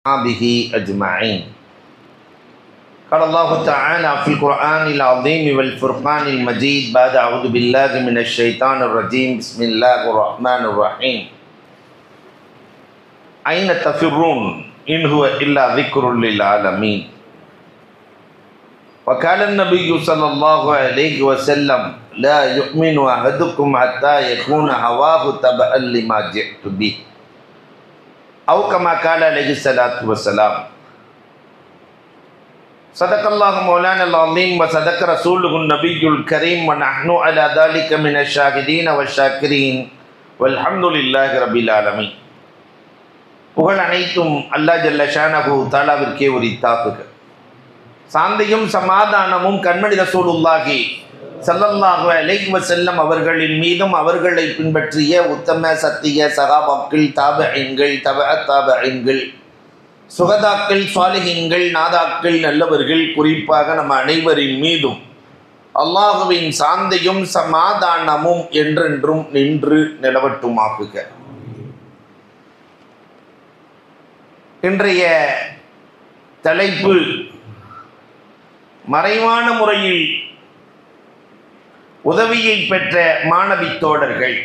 به أجمعين قال الله تعالى في القرآن العظيم والفرقان المجيد بعد أعوذ بالله من الشيطان الرجيم بسم الله الرحمن الرحيم أين تفرون إن هو إلا ذكر للعالمين وقال النبي صلى الله عليه وسلم لا يؤمن أحدكم حتى يكون هواه تبعا لما جئت به أو كما قال عليه الصلاة والسلام صدق الله مولانا العظيم وصدق رسوله النبي الكريم ونحن على ذلك من الشاهدين والشاكرين والحمد لله رب العالمين புகழ் அனைத்தும் அல்லாஹ் ஜல்ல ஷானஹு தாலாவிற்கே உரித்தாக்குக சாந்தியும் சமாதானமும் கண்மணி ரசூலுல்லாஹி ஸல்லல்லாஹு அலைஹி வஸல்லம் அவர்களின் மீதும் அவர்களை பின்பற்றிய உத்தம சத்திய சகாபாக்கள் தாபஐன்கள் தப தாபஐன்கள் சுகதாக்கள் சாலிஹீன்கள் நாதாக்கள் நல்லவர்கள் குறிப்பாக நம்ம அனைவரின் மீதும் அல்லாஹுவின் சாந்தியும் சமாதானமும் என்றென்றும் நின்று நிலவட்டுமாக்குக இன்றைய தலைப்பு மறைவான முறையில் உதவியை பெற்ற மாணவி தோழர்கள்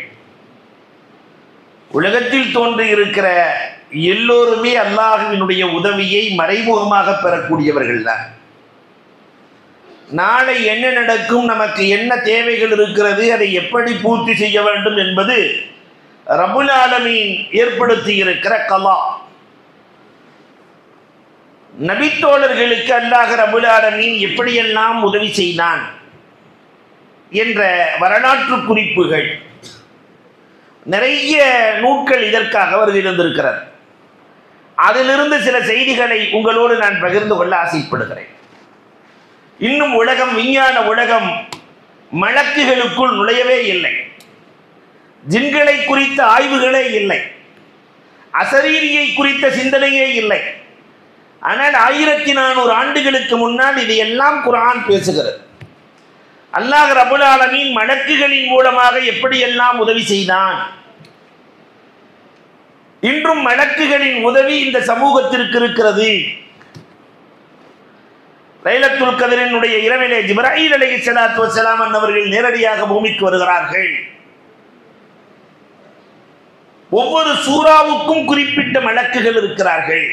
உலகத்தில் தோன்றியிருக்கிற எல்லோருமே அல்லாஹுவினுடைய உதவியை மறைமுகமாக பெறக்கூடியவர்கள் தான் நாளை என்ன நடக்கும் நமக்கு என்ன தேவைகள் இருக்கிறது அதை எப்படி பூர்த்தி செய்ய வேண்டும் என்பது ரபுல் ஆலமீன் ஏற்படுத்தி இருக்கிற கலா நபித்தோழர்களுக்கு அல்லாஹ் ரபுல் ஆலமீன் எப்படியெல்லாம் உதவி செய்தான் என்ற வரலாற்று குறிப்புகள் நிறைய நூட்கள் இதற்காக வருகிறந்திருக்கிறது அதிலிருந்து சில செய்திகளை உங்களோடு நான் பகிர்ந்து கொள்ள ஆசைப்படுகிறேன் இன்னும் உலகம் விஞ்ஞான உலகம் மலக்குகளுக்குள் நுழையவே இல்லை ஜின்களை குறித்த ஆய்வுகளே இல்லை அசரீரியை குறித்த சிந்தனையே இல்லை ஆனால் ஆயிரத்தி நானூறு ஆண்டுகளுக்கு முன்னால் இது எல்லாம் குரான் பேசுகிறது அல்லாஹ் ரபுல் ஆலமீன் மலக்குகளின் மூலமாக எப்படியெல்லாம் உதவி செய்தான் இன்றும் மலக்குகளின் உதவி இந்த சமூகத்திற்கு இருக்கிறது லைலத்துல் கதிரினுடைய இரவிலே ஜிப்ராஹில் அலைஹி ஸலாத்து வஸலாம் அன்னவர்கள் நேரடியாக பூமிக்கு வருகிறார்கள் ஒவ்வொரு சூறாவுக்கும் குறிப்பிட்ட மலக்குகள் இருக்கிறார்கள்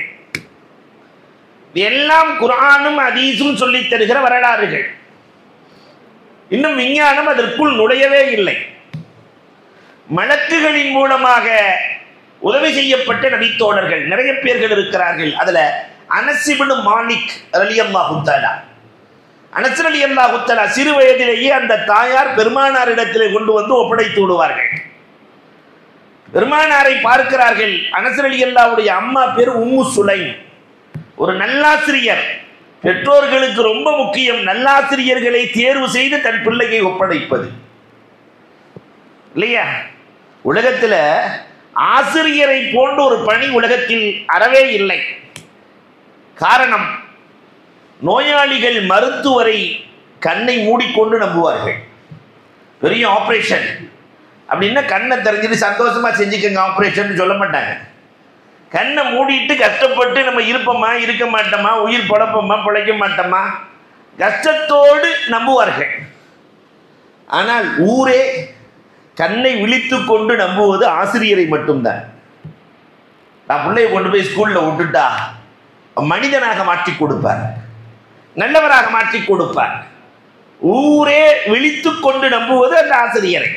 எல்லாம் குரானும் அதீசும் சொல்லித் தருகிற வரலாறுகள் இன்னும் விஞ்ஞானம் அதற்குள் நுழையவே இல்லை மலக்குகளின் மூலமாக உதவி செய்யப்பட்ட நபித்தோழர்கள் நிறைய பேர்கள் இருக்கிறார்கள் அதுல அனசிபின் மாலிக் அலி அல்லாஹுத்தாலா அனசர் அலி அல்லாஹுத்தாலா சிறு வயதிலேயே அந்த தாயார் பெருமானாரிடத்திலே கொண்டு வந்து ஒப்படைத்து விடுவார்கள் பெருமானாரை பார்க்கிறார்கள் அனசர் அலி அல்லாவுடைய அம்மா பேர் உம்மு சுலை ஒரு நல்லாசிரியர் பெற்றோர்களுக்கு ரொம்ப முக்கியம் நல்லாசிரியர்களை தேர்வு செய்து தன் பிள்ளையை ஒப்படைப்பது இல்லையா உலகத்தில் ஆசிரியரை போன்ற ஒரு பணி உலகத்தில் அறவே இல்லை காரணம் நோயாளிகள் மருத்துவரை கண்ணை மூடிக்கொண்டு நம்புவார்கள் பெரிய ஆப்ரேஷன் அப்படின்னா கண்ணை தெரிஞ்சுட்டு சந்தோஷமா செஞ்சுக்கங்க ஆப்ரேஷன் சொல்ல மாட்டாங்க கண்ணை மூடிட்டு கஷ்டப்பட்டு நம்ம இருப்போமா இருக்க மாட்டோமா உயிர் பொழப்போமா பிழைக்க மாட்டோமா கஷ்டத்தோடு நம்புவார்கள் ஆனால் ஊரே கண்ணை விழித்து கொண்டு நம்புவது ஆசிரியரை மட்டும்தான் நான் பிள்ளைய கொண்டு போய் ஸ்கூலில் விட்டுட்டா மனிதனாக மாற்றி கொடுப்பார் நல்லவராக மாற்றி கொடுப்பார் ஊரே விழித்து கொண்டு நம்புவது அந்த ஆசிரியரை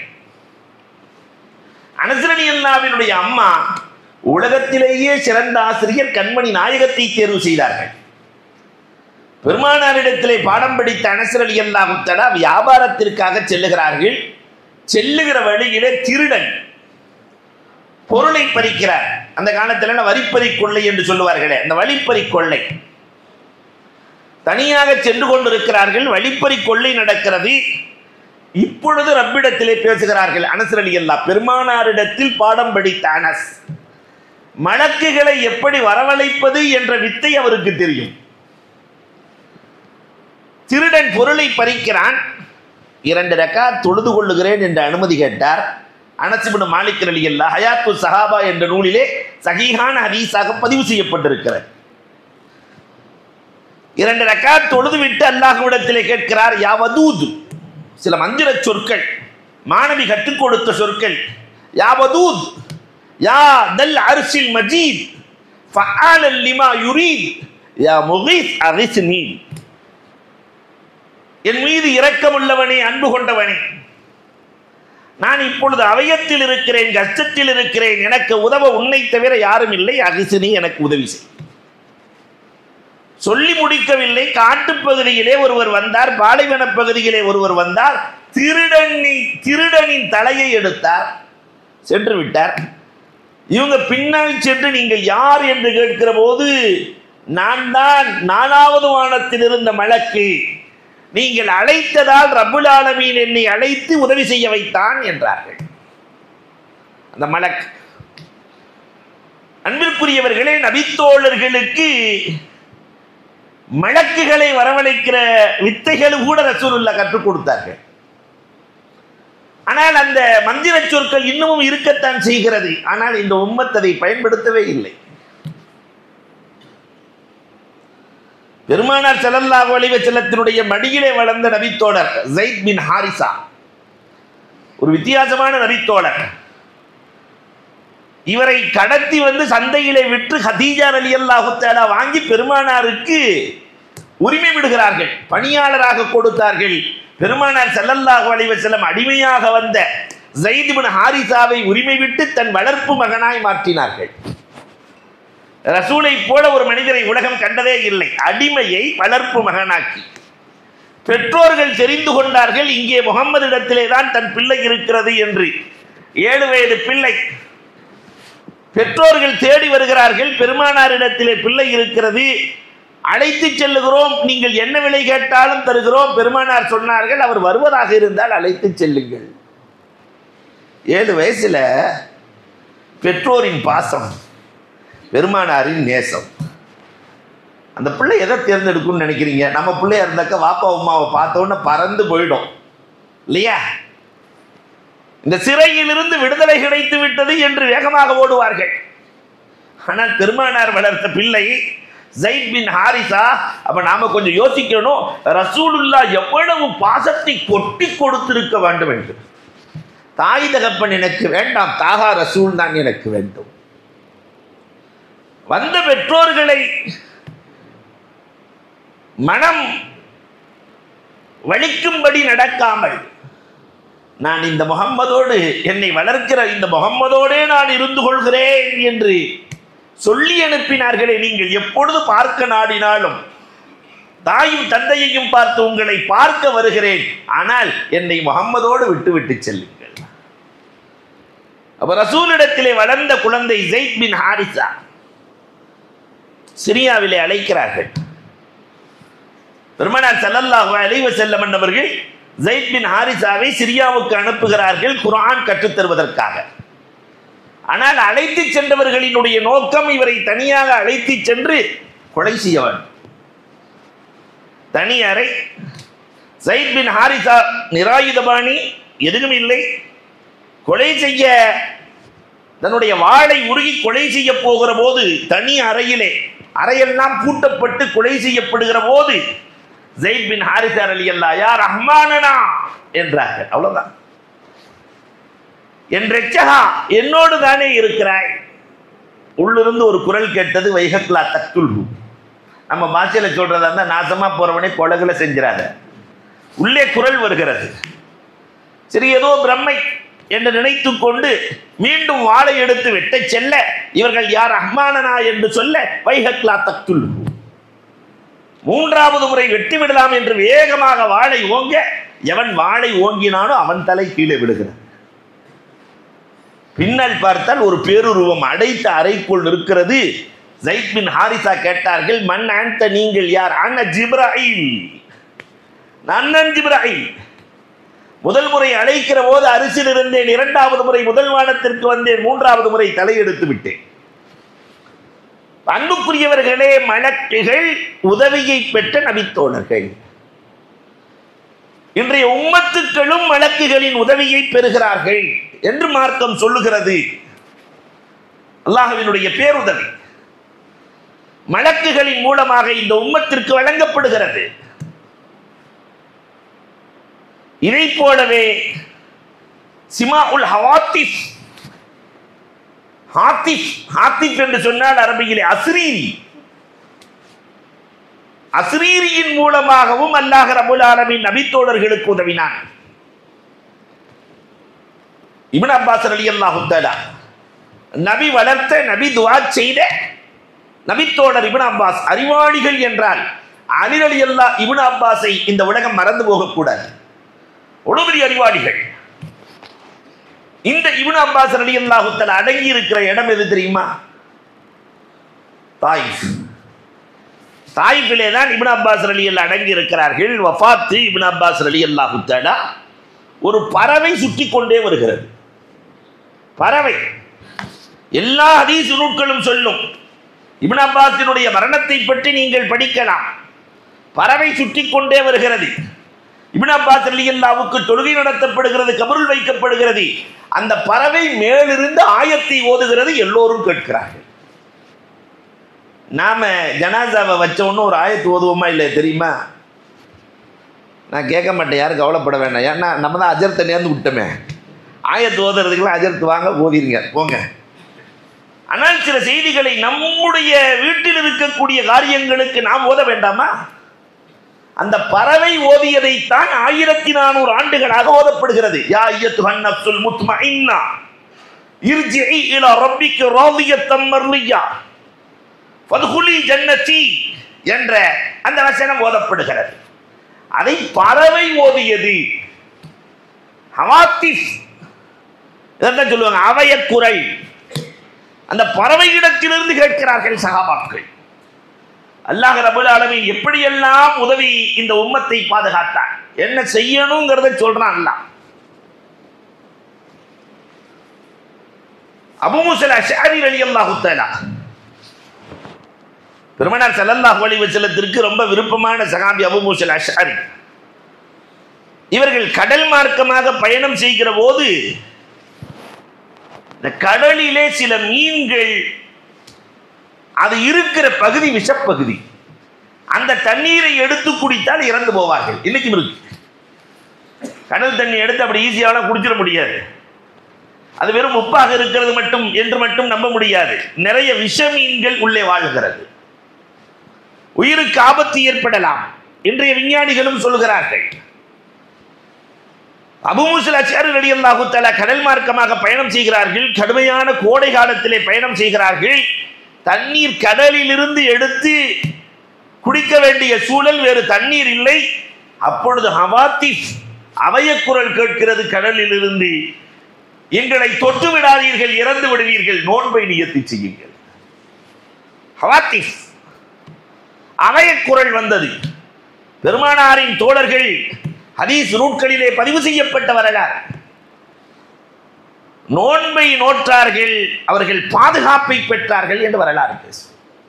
அனசரணி அல்லாவினுடைய அம்மா உலகத்திலேயே சிறந்த ஆசிரியர் கண்மணி நாயகத்தை தேர்வு செய்தார்கள் பெருமானாரிடத்திலே பாடம் படித்த அனசர் அலி அல்லாஹுத்தலா வியாபாரத்திற்காக செல்லுகிறார்கள் செல்லுகிற வழியிலே திருடன் பொருளை பறிக்கிறார் அந்த காலத்தில் வரிப்பறி கொள்ளை என்று சொல்லுவார்களே அந்த வழிப்பறி கொள்ளை தனியாக சென்று கொண்டிருக்கிறார்கள் வழிப்பறி கொள்ளை நடக்கிறது இப்பொழுது ரப்பிடத்திலே பேசுகிறார்கள் அனசர் அலி அல்லா பெருமானாரிடத்தில் பாடம் படித்த அனஸ் மலக்குகளை எப்படி வரவழைப்பது என்ற வித்தை அவருக்கு தெரியும் திருடன் பொருளை பறிக்கிறான் இரண்டு ரக்கா தொழுது கொள்ளுகிறேன் என்று அனுமதி கேட்டார் அனசிபின் மாலிக் அலி அல்லா ஹயாத்து சஹாபா என்ற நூலிலே சஹீஹான ஹதீஸாக பதிவு செய்யப்பட்டிருக்கிறது இரண்டு ரக்காத் தொழுது விட்டு அல்லாஹ்விடத்திலே கேட்கிறார் யாவதூது சில மந்திர சொற்கள் மாணவி கற்றுக் கொடுத்த சொற்கள் யாவதூத் யா தல் அரிசில் மஜீத் ஃபஆலல் லிமா யுரீத் யா முகீஸ் அரிஸ்னி என் மீது இரக்கமுள்ளவனே அன்பு கொண்டவனே நான் இப்பொழுது அவயத்தில் இருக்கிறேன் கஷ்டத்தில் இருக்கிறேன் எனக்கு உதவ உன்னை தவிர யாரும் இல்லை அகிசினி எனக்கு உதவி செய் சொல்லி முடிக்கவில்லை காட்டுப் பகுதியிலே ஒருவர் வந்தார் பாலைவன பகுதியிலே ஒருவர் வந்தார் திருடனி திருடனின் தலையை எடுத்தார் சென்று விட்டார் இவங்க பின்னால் சென்று நீங்கள் யார் என்று கேட்கிற போது நான் தான் நாலாவது வானத்தில் இருந்த மலக்கு நீங்கள் அழைத்ததால் ரப்புல் ஆலமீன் என்னை அழைத்து உதவி செய்ய வைத்தான் என்றார்கள் அந்த மலக் அன்பிற்குரியவர்களே நபித்தோழர்களுக்கு மலக்குகளை வரவழைக்கிற வித்தைகள் கூட ரசூலுல்லா கற்றுக் கொடுத்தார்கள் ஆனால் அந்த மந்திர சொற்கள் இன்னமும் இருக்கத்தான் செய்கிறது ஆனால் இந்த உம்மத் அதை பயன்படுத்தவே இல்லை பெருமானார் ஸல்லல்லாஹு அலைஹி வஸல்லத்தினுடைய மடியிலே வளர்ந்த நபித்தோழர் ஜைத் பின் ஹாரிசா ஒரு வித்தியாசமான நபித்தோழர் இவரை கடத்தி வந்து சந்தையிலே விற்று ஹதீஜா ரலியல்லாஹு தஆலா வாங்கி பெருமானாருக்கு உரிமை விடுகிறார்கள் பணியாளராக கொடுத்தார்கள் பெருமானார் ஸல்லல்லாஹு அலைஹி வஸல்லம் அடிமையாக வந்த ஜைத் பின் ஹாரிசாவை உரிமை விட்டு தன் வளர்ப்பு மகனாய் மாற்றினார்கள் ரசூலை போல ஒரு மனிதரை உலகம் கண்டதே இல்லை அடிமையை வளர்ப்பு மகனாக்கி பெற்றோர்கள் தெரிந்து கொண்டார்கள் இங்கே முகம்மது இடத்திலே தான் தன் பிள்ளை இருக்கிறது என்று ஏழு வயது பிள்ளை பெற்றோர்கள் தேடி வருகிறார்கள் பெருமானாரிடத்திலே பிள்ளை இருக்கிறது அழைத்து செல்லுகிறோம் நீங்கள் என்ன விலை கேட்டாலும் தருகிறோம் பெருமானார் சொன்னார்கள் அவர் வருவதாக இருந்தால் அழைத்து செல்லுங்கள் ஏழு வயசுல பெற்றோரின் பாசம் பெருமானாரின் நேசம் அந்த பிள்ளை எதை தேர்ந்தெடுக்கும்னு நினைக்கிறீங்க நம்ம பிள்ளையா இருந்தாக்க வாப்பா அம்மாவை பார்த்த உடனே பறந்து போயிடும் இல்லையா இந்த சிறையிலிருந்து விடுதலை கிடைத்து விட்டது என்று வேகமாக ஓடுவார்கள் ஆனால் பெருமானார் வளர்த்த பிள்ளை ஜைத் பின் ஹாரிசா அப்ப நாம கொஞ்சம் யோசிக்கணும் ரசூலுல்லா எவ்வளவு பாசத்தை கொட்டி கொடுத்திருக்க வேண்டும் என்று தாய் தகப்பன் எனக்கு வேண்டாம் தாகா ரசூல் தான் எனக்கு வேண்டும் வந்த பெற்றோர்களை மனம் வலிக்கும்படி நடக்காமல் நான் இந்த முகம்மதோடு என்னை வளர்க்கிற இந்த முகம்மதோடே நான் இருந்து கொள்கிறேன் என்று சொல்லி அனுப்பினார்களே நீங்கள் எப்பொழுது பார்க்க நாடினாலும் தாயும் தந்தையையும் பார்த்து உங்களை பார்க்க வருகிறேன் ஆனால் என்னை முகம்மதோடு விட்டுவிட்டு செல்லுங்கள் அப்ப ரசூலிடத்திலே வளர்ந்த குழந்தை ஜெயித் பின் ஹாரிசா சிரியாவிலே அழைக்கிறார்கள் பெருமனார் ஸல்லல்லாஹு அலைஹி வஸல்லம் என்பவர்கள் ஜெயித் பின் ஹாரிசாவை சிரியாவுக்கு அனுப்புகிறார்கள் குர்ஆன் கற்றுத் தருவதற்காக ஆனால் அழைத்து சென்றவர்களினுடைய நோக்கம் இவரை தனியாக அழைத்து சென்று கொலை செய்ய வேண்டும் தனி அறை ஜெயித் பின் ஹாரிசா நிராயுதபாணி எதுவும் இல்லை கொலை செய்ய தன்னுடைய வாளை உருகி கொலை செய்ய போகிற போது தனி அறையிலே அறையெல்லாம் பூட்டப்பட்டு கொலை செய்யப்படுகிற போது ஜெயித் பின் ஹாரிசார் அலி அல்லா யார் ரஹ்மானனா என்றார்கள் அவ்வளவுதான் என் ரெச்சகா என்னோடு தானே இருக்கிறாய் உள்ளிருந்து ஒரு குரல் கேட்டது வைகக்லா தத்துல் நம்ம பாஷையில சொல்றதா இருந்தா நாசமா போறவனே கொலகுல செஞ்சிடாத உள்ளே குரல் வருகிறது சரி ஏதோ பிரம்மை என்று நினைத்துக் கொண்டு மீண்டும் வாளை எடுத்து வெட்ட செல்ல இவர்கள் யார் ரஹ்மானனா என்று சொல்ல வைகக்லா தத்துல் மூன்றாவது முறை வெட்டி விடலாம் என்று வேகமாக வாளை ஓங்க எவன் வாளை ஓங்கினானோ அவன் தலை கீழே விடுகிறான் பின்னால் பார்த்தால் ஒரு பேருருவம் அடைத்த அறைக்குள் இருக்கிறது ஜைத் பின் ஹாரிசா கேட்டார்கள் மன் ஆண்ட நீங்கள் யார் அண்ணா ஜிப்ராயில் நன்னன் ஜிப்ராயில் முதல் முறை அழைக்கிற போது அரிசியில் இருந்தேன் இரண்டாவது முறை முதல் வானத்திற்கு வந்தேன் மூன்றாவது முறை தலையெடுத்து விட்டேன் அன்புக்குரியவர்களே மலக்குகள் உதவியை பெற்ற நபித்தோழர்கள் இன்றைய உம்மத்துக்களும் மலக்குகளின் உதவியை பெறுகிறார்கள் என்று மார்க்கம் சொல்லுகிறது அல்லாஹ்வினுடைய பேருதவி மலக்குகளின் மூலமாக இந்த உம்மத்திற்கு வழங்கப்படுகிறது இதை போலவே சிமாஉல் ஹவாத்திஃப் ஹாத்திஃப் ஹாத்திஃப் என்று சொன்னால் அரபியிலே அஸ்ரீரி அஸ்ரீரியின் மூலமாகவும் அல்லாஹ் ரபுல் ஆலமின் நபித்தோழர்களுக்கு உதவினான் இப்னு அப்பாஸ் அலி அல்லாஹு தஆலா நபி வளர்த்த நபி துஆ செய்த நபித்தோழர் இப்னு அப்பாஸ் அறிவாளிகள் என்றால் அலி அலி அல்லா இப்னு அப்பாஸை இந்த உலகம் மறந்து போகக்கூடாது ஒரு பெரிய அறிவாளிகள் இந்த இப்னு அப்பாஸ் அலி அல்லாஹு தஆலா அடங்கி இருக்கிற இடம் எது தெரியுமா தாயிஃப் தாயிஃபிலே தான் இப்னு அப்பாஸ் அலி அல்லா அடங்கி இருக்கிறார்கள் வஃபாத்து இப்னு அப்பாஸ் அலி அல்லாஹு தஆலா ஒரு பறவை சுற்றி கொண்டே வருகிறது பறவை எல்லா ஹதீஸ் நூட்களும் சொல்லும் இப்னு அப்பாஸினுடைய மரணத்தை பற்றி நீங்கள் படிக்கலாம் பறவை சுற்றி கொண்டே வருகிறது இப்னு அப்பாஸ் ரலியல்லாவுக்கு தொழுகை நடத்தப்படுகிறது கபருள் வைக்கப்படுகிறது அந்த பறவை மேலிருந்து ஆயத்தை ஓதுகிறது எல்லோரும் கேட்கிறார்கள் நாம ஜனாசாவை வச்ச உடனே ஒரு ஆயத்து ஓதுவோமா இல்லை தெரியுமா நான் கேட்க மாட்டேன் யாரும் கவலைப்பட வேண்டாம் ஏன்னா நம்ம தான் அஜர்த்தை நேர்ந்து விட்டோமே ஆயத்து ஓதுறதுக்கெல்லாம் அஜர்த்து வாங்க ஓதிருங்க போங்க ஆனால் சில செய்திகளை நம்முடைய வீட்டில் இருக்கக்கூடிய காரியங்களுக்கு நாம் ஓத வேண்டாமா அந்த பறவை ஓதியதைத்தான் ஆயிரத்தி நானூறு ஆண்டுகளாக ஓதப்படுகிறது யா ஐயத்துஹன் நஃப்சுல் முத்மஇன்னா இர்ஜிஇ இலா ரப்பிக்கு ராதியத்தம் மர்லியா ஃபத்குலி ஜன்னதி என்ற அந்த வசனம் ஓதப்படுகிறது அதை பறவை ஓதியது ஹவாத்திஸ் இதான் சொல்லுவாங்க அவய குரல் அந்த பறவையிடத்திலிருந்து கேட்கிறார்கள் சகாபாக்கள் அல்லாஹ் ரபுல் ஆலமீன் எப்படியெல்லாம் உதவி இந்த உம்மத்தை பாதுகாத்தான் என்ன செய்யணுங்கிறத சொல்றான் அல்லாஹ் அபு முசல் அஷாரி ரலியல்லாஹு தஆலா பெருமனார் ஸல்லல்லாஹு அலைஹி வஸல்லத்திற்கு ரொம்ப விருப்பமான சகாபி அபு முசல் அஷாரி இவர்கள் கடல் மார்க்கமாக பயணம் செய்கிற போது இந்த கடலிலே சில மீன்கள் அது இருக்கிற பகுதி விஷப்பகுதி அந்த தண்ணீரை எடுத்து குடித்தால் இறந்து போவார்கள் இன்னைக்கும் இருக்கு கடல் தண்ணி எடுத்து அப்படி ஈஸியாக குடிச்சிட முடியாது அது வெறும் உப்பாக இருக்கிறது மட்டும் என்று மட்டும் நம்ப முடியாது நிறைய விஷ மீன்கள் உள்ளே வாழ்கிறது உயிருக்கு ஆபத்து ஏற்படலாம் இன்றைய விஞ்ஞானிகளும் சொல்கிறார்கள் அபுமுசல் அச்சாரி ரலியல்லாஹு தஆலா கடல் மார்க்கமாக பயணம் செய்கிறார்கள் கடுமையான கோடை காலத்திலே பயணம் செய்கிறார்கள் தண்ணீர் கடலிலிருந்து எடுத்து குடிக்க வேண்டிய சூழல் வேறு தண்ணீர் இல்லை அப்பொழுது ஹவாத்திஃப் அவயக்குரல் கேட்கிறது கடலிலிருந்து எங்களை தொட்டு விடாதீர்கள் இறந்து விடுவீர்கள் நோன்பை நியத்தி செய்யுங்கள் ஹவாத்திஃப் அவயக்குரல் வந்தது பெருமானாரின் தோழர்கள் ஹதீஸ் நூட்களிலே பதிவு செய்யப்பட்ட வரலாறு நோன்பை நோற்றார்கள் அவர்கள் பாதுகாப்பை பெற்றார்கள் என்று வரலாறு பேசும்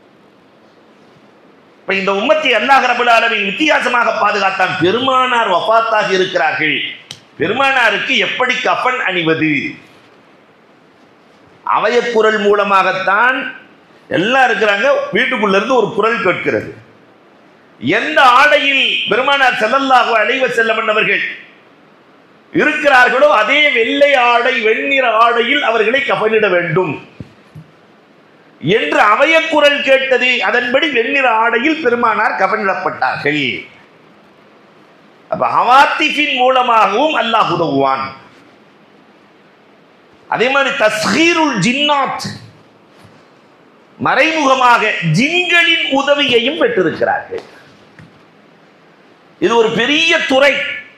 இப்ப இந்த உம்மத்தை அல்லாஹ் ரபுல் ஆலமீன் வித்தியாசமாக பாதுகாத்தான் பெருமானார் வஃபாத்தாக இருக்கிறார்கள் பெருமானாருக்கு எப்படி கஃன் அணிவது அவயக்குரல் மூலமாகத்தான் எல்லாம் இருக்கிறாங்க வீட்டுக்குள்ள இருந்து ஒரு குரல் கேட்கிறது எந்த ஆடையில் பெருமானார் ஸல்லல்லாஹு அலைஹி வஸல்லம் அவர்கள் இருக்கிறார்களோ அதே வெள்ளை ஆடை வெண்ணிற ஆடையில் அவர்களை கஃனிட வேண்டும் என்று அவயக்குரல் கேட்டது அதன்படி வெண்ணிற ஆடையில் பெருமானார் கஃனிடப்பட்டார்கள் அப்ப ஹவாத்திஃபின் மூலமாகவும் அல்லாஹ் உதவுவான் அதே மாதிரி தஸ்ஹீருல் ஜின்னாத் மறைமுகமாக ஜின்களின் உதவியையும் பெற்றிருக்கிறார்கள் இது ஒரு பெரிய துறை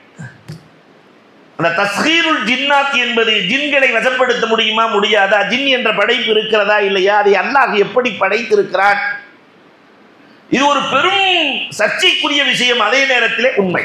அந்த தஸ்ஹீருல் ஜின்னாத் என்பது ஜின்களை வசப்படுத்த முடியுமா முடியாதா ஜின் என்ற படைப்பு இருக்கிறதா இல்லையா அதை அல்லாஹ் எப்படி படைத்திருக்கிறான் இது ஒரு பெரும் சர்ச்சைக்குரிய விஷயம் அதே நேரத்திலே உண்மை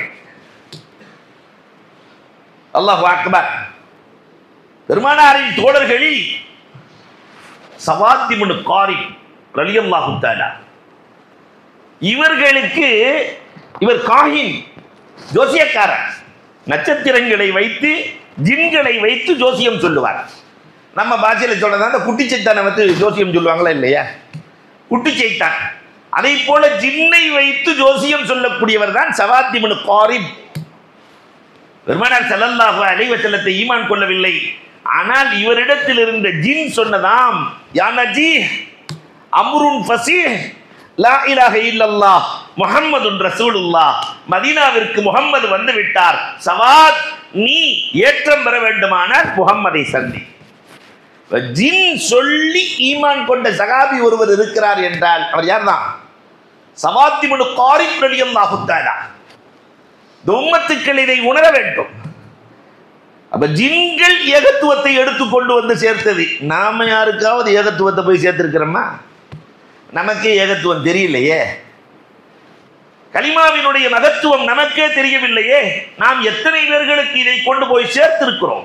அல்லாஹ் அக்பர் பெருமானாரின் தோழர்களில் சவாத்திமுனு காரி ரலியல்லாஹு தஆலா இவர்களுக்கு இவர் காஹின் ஜோசியக்காரர் நட்சத்திரங்களை வைத்து ஜின்களை வைத்து ஜோசியம் சொல்லுவார் நம்ம பாஷையில் சொல்றதா அந்த குட்டிச்சைத்தானை வந்து ஜோசியம் சொல்லுவாங்களா இல்லையா குட்டிச்சைத்தான் அதை போல ஜின்னை வைத்து ஜோசியம் சொல்லக்கூடியவர் தான் சவாத்திமனு காரிப் பெருமானார் ஸல்லல்லாஹு அலைஹி வஸல்லத்தை ஈமான் கொள்ளவில்லை ஆனால் இவரிடத்தில் இருந்த ஜின் சொன்னதாம் யா நஜி அம்ருன் ஃபசீஹ் லா இலாஹ இல்லல்லாஹ் முஹம்மதுன் ரசூலுல்லாஹ் மதீனாவிற்கு முகம்மது வந்து விட்டார் சவாத் நீ ஏற்றம் பெற வேண்டுமானால் முகம்மதை சந்தி ஜின் சொல்லி ஈமான் கொண்ட சகாபி ஒருவர் இருக்கிறார் என்றால் அவர் யார்தான் சவாத்திமுனு காரிப் ரலியல்லாஹு தஆலா இந்த உம்மத்துக்கள் இதை உணர வேண்டும் அப்ப ஜின்கள் ஏகத்துவத்தை எடுத்து கொண்டு வந்து சேர்த்தது நாம யாருக்காவது ஏகத்துவத்தை போய் சேர்த்திருக்கிறோமா நமக்கே ஏகத்துவம் தெரியலையே கலிமாவினுடைய மகத்துவம் நமக்கே தெரியவில்லையே நாம் எத்தனை பேர்களுக்கு இதை கொண்டு போய் சேர்த்திருக்கிறோம்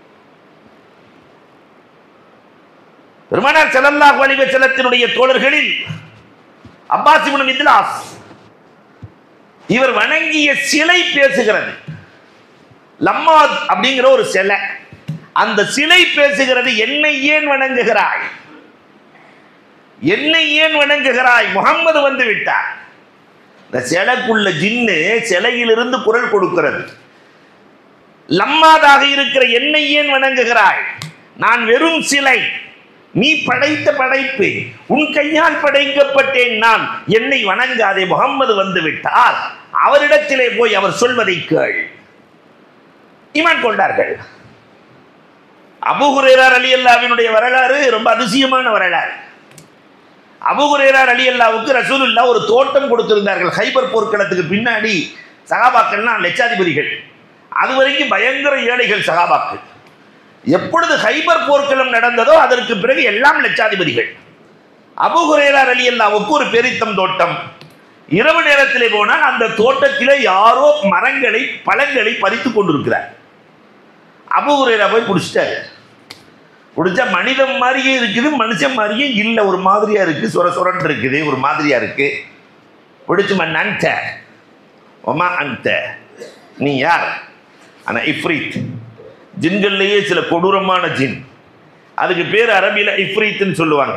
பெருமானார் ஸல்லல்லாஹு அலைஹி வஸல்லத்தினுடைய தோழர்களில் அப்பாஸ் இப்னு மித்லாஸ் இவர் வணங்கிய சிலை பேசுகிறது லம்மாத் அப்படிங்கிற ஒரு சிலை அந்த சிலை பேசுகிறது என்னை ஏன் வணங்குகிறாய் என்னை ஏன் வணங்குகிறாய் முகம்மது வந்து விட்டார் இந்த சிலைக்குள்ள ஜின்னு சிலையிலிருந்து குரல் கொடுக்கிறது லம்மாதாக இருக்கிற என்னை ஏன் வணங்குகிறாய் நான் வெறும் சிலை நீ படைத்த படைப்பு உன் கையால் படைக்கப்பட்டேன் நான் என்னை வணங்காதே முகம்மது வந்து விட்டார் அவரிடத்திலே போய் அவர் சொல்வதை கேள் ஈமான் கொண்டார்கள் அபு ஹுரேரார் அலி அல்லாவினுடைய வரலாறு ரொம்ப அதிசயமான வரலாறு அபு ஹுரேரார் அலி அல்லாவுக்கு ரசூலுல்லா ஒரு தோட்டம் கொடுத்திருந்தார்கள் ஹைபர் போர்க்களத்துக்கு பின்னாடி சகாபாக்கள்லாம் லட்சாதிபதிகள் அது வரைக்கும் பயங்கர ஏழைகள் சகாபாக்கள் எப்பொழுது ஹைபர் போர்க்களம் நடந்ததோ அதற்கு பிறகு எல்லாம் லட்சாதிபதிகள் அபு ஹுரேரார் அலி அல்லாவுக்கு ஒரு பெரித்தம் தோட்டம் இரவு நேரத்திலே போனால் அந்த தோட்டத்திலே யாரோ மரங்களை பழங்களை பறித்து கொண்டிருக்கிறார் அபு ஹுரேரா போய் பிடிச்சிட்டாரு பிடிச்சா மனிதன் மாதிரியே இருக்குது மனுஷன் மாதிரியே இல்லை ஒரு மாதிரியா இருக்கு சொர சொரன் இருக்குது ஒரு மாதிரியா இருக்கு பிடிச்சு மண் அன்ட ஒமா அன்ட நீ யார் ஆனா இஃப்ரீத் ஜின்கள்லேயே சில கொடூரமான ஜின் அதுக்கு பேர் அரபியில் இஃப்ரீத்துன்னு சொல்லுவாங்க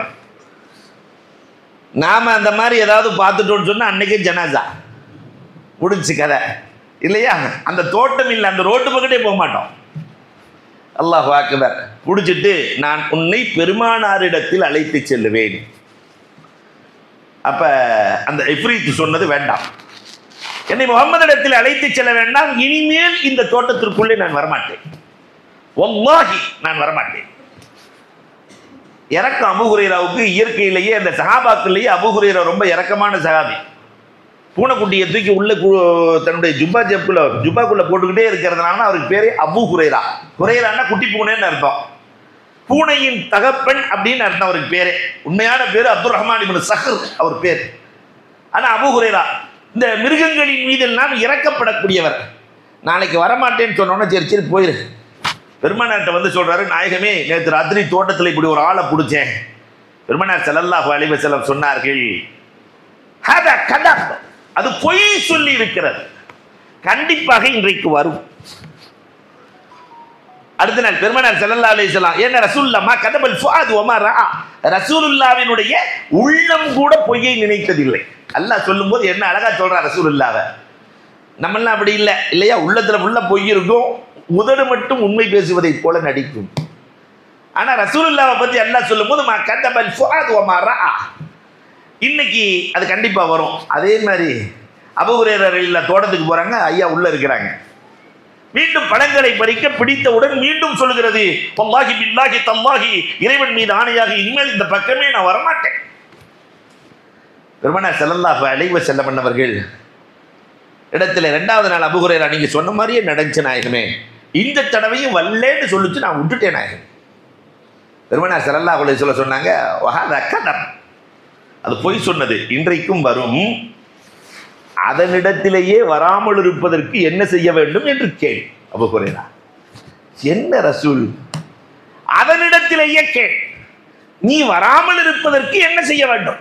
நாம அந்த மாதிரி ஏதாவது பார்த்துட்டோம்னு சொன்னா அன்னைக்கே ஜனாசா முடிஞ்சு கதை இல்லையா அந்த தோட்டம் இல்லை அந்த ரோட்டு பக்கத்தே போக மாட்டோம் அல்லாஹ் அக்பர் பிடிச்சிட்டு நான் உன்னை பெருமானாரிடத்தில் அழைத்து செல்லுவேன் அப்ப அந்த இஃப்ரீத் சொன்னது வேண்டாம் என்னை முகமதிடத்தில் அழைத்து செல்ல வேண்டாம் இனிமேல் இந்த தோட்டத்திற்குள்ளே நான் வரமாட்டேன் ஒல்லாகி நான் வரமாட்டேன் இறக்கம் அபுகுரேராவுக்கு இயற்கையிலேயே அந்த சகாபாக்கிலேயே அபுகுரேரா ரொம்ப இறக்கமான சகாபி பூனைக்குட்டியை தூக்கி உள்ள கு- தன்னுடைய ஜுப்பா ஜப்புல ஜுப்பாக்குள்ள போட்டுக்கிட்டே இருக்கிறதுனால அவருக்கு பேரே அபு குரேரா குரேரான்னா குட்டி பூனைன்னு அர்த்தம் பூனையின் தகப்பன் அப்படின்னு அர்த்தம் அவருக்கு பேரே உண்மையான பேர் அப்துல் ரஹ்மான் இப்னு சஹர் அவர் பேர் ஆனா அபு குரேரா இந்த மிருகங்களின் மீதெல்லாம் இறக்கப்படக்கூடியவர் நாளைக்கு வரமாட்டேன்னு சொன்னோன்னே சரி சரி போயிரு பெருமனார்ட்ட வந்து சொல்றாரு நாயகமே நேற்று ராத்திரி தோட்டத்தில் இப்படி ஒரு ஆளை பிடிச்சேன் பெருமனார் ஸல்லல்லாஹு அலைஹி வஸல்லம் சொன்னார்கள் ஹதா கதப் அது பொய் சொல்லி இருக்கிறது கண்டிப்பாக இன்றைக்கு வரும் அடுத்த நாள் பெருமனார் ஸல்லல்லாஹு அலைஹி வஸல்லம் என்ன ரசூலுல்லாமா கதபல் ஃபுஆத் வமா ரா ரசூலுல்லாவினுடைய உள்ளம் கூட பொய்யை நினைத்ததில்லை அல்லாஹ் சொல்லும்போது என்ன அழகா சொல்றா ரசூலுல்லாவை நம்மெல்லாம் அப்படி இல்லை இல்லையா உள்ளத்துல உள்ள பொய் இருக்கும் உதடு மட்டும் உண்மை பேசுவதைப் போல நடிக்கும் ஆனா ரசூலுல்லாவை பத்தி அல்லாஹ் சொல்லும்போது மா கதபல் ஃபுஆத் வமா ரா இன்னைக்கு அது கண்டிப்பா வரும் அதே மாதிரி அபுகுரேரர் இல்ல தோட்டத்துக்கு போறாங்க ஐயா உள்ள இருக்கிறாங்க மீண்டும் பழங்களை பறிக்க பிடித்தவுடன் மீண்டும் சொல்லுகிறது வல்லாஹி பில்லாஹி தல்லாஹி இறைவன் மீது ஆணையாக இனிமேல் இந்த பக்கமே நான் வரமாட்டேன் பெருமனார் ஸல்லல்லாஹு அலைஹி வஸல்லம் பண்ணவர்கள் இடத்துல ரெண்டாவது நாள் அபுகுரேரா நீங்க சொன்ன மாதிரியே நடந்துச்சு நாயகமே இந்த தடவையும் வல்லேன்னு சொல்லிச்சு நான் விட்டுட்டேன் நாயகம் பெருமனார் ஸல்லல்லாஹு அலைஹி வஸல்லம் சொன்னாங்க வஹாதா கதம் அது பொய் சொன்னது இன்றைக்கும் வரும் அதனிடத்திலேயே வராமல் இருப்பதற்கு என்ன செய்ய வேண்டும் என்று கேள் அபு குரேரா என்ன ரசூல் அதனிடத்திலேயே கேள் நீ வராமல் இருப்பதற்கு என்ன செய்ய வேண்டும்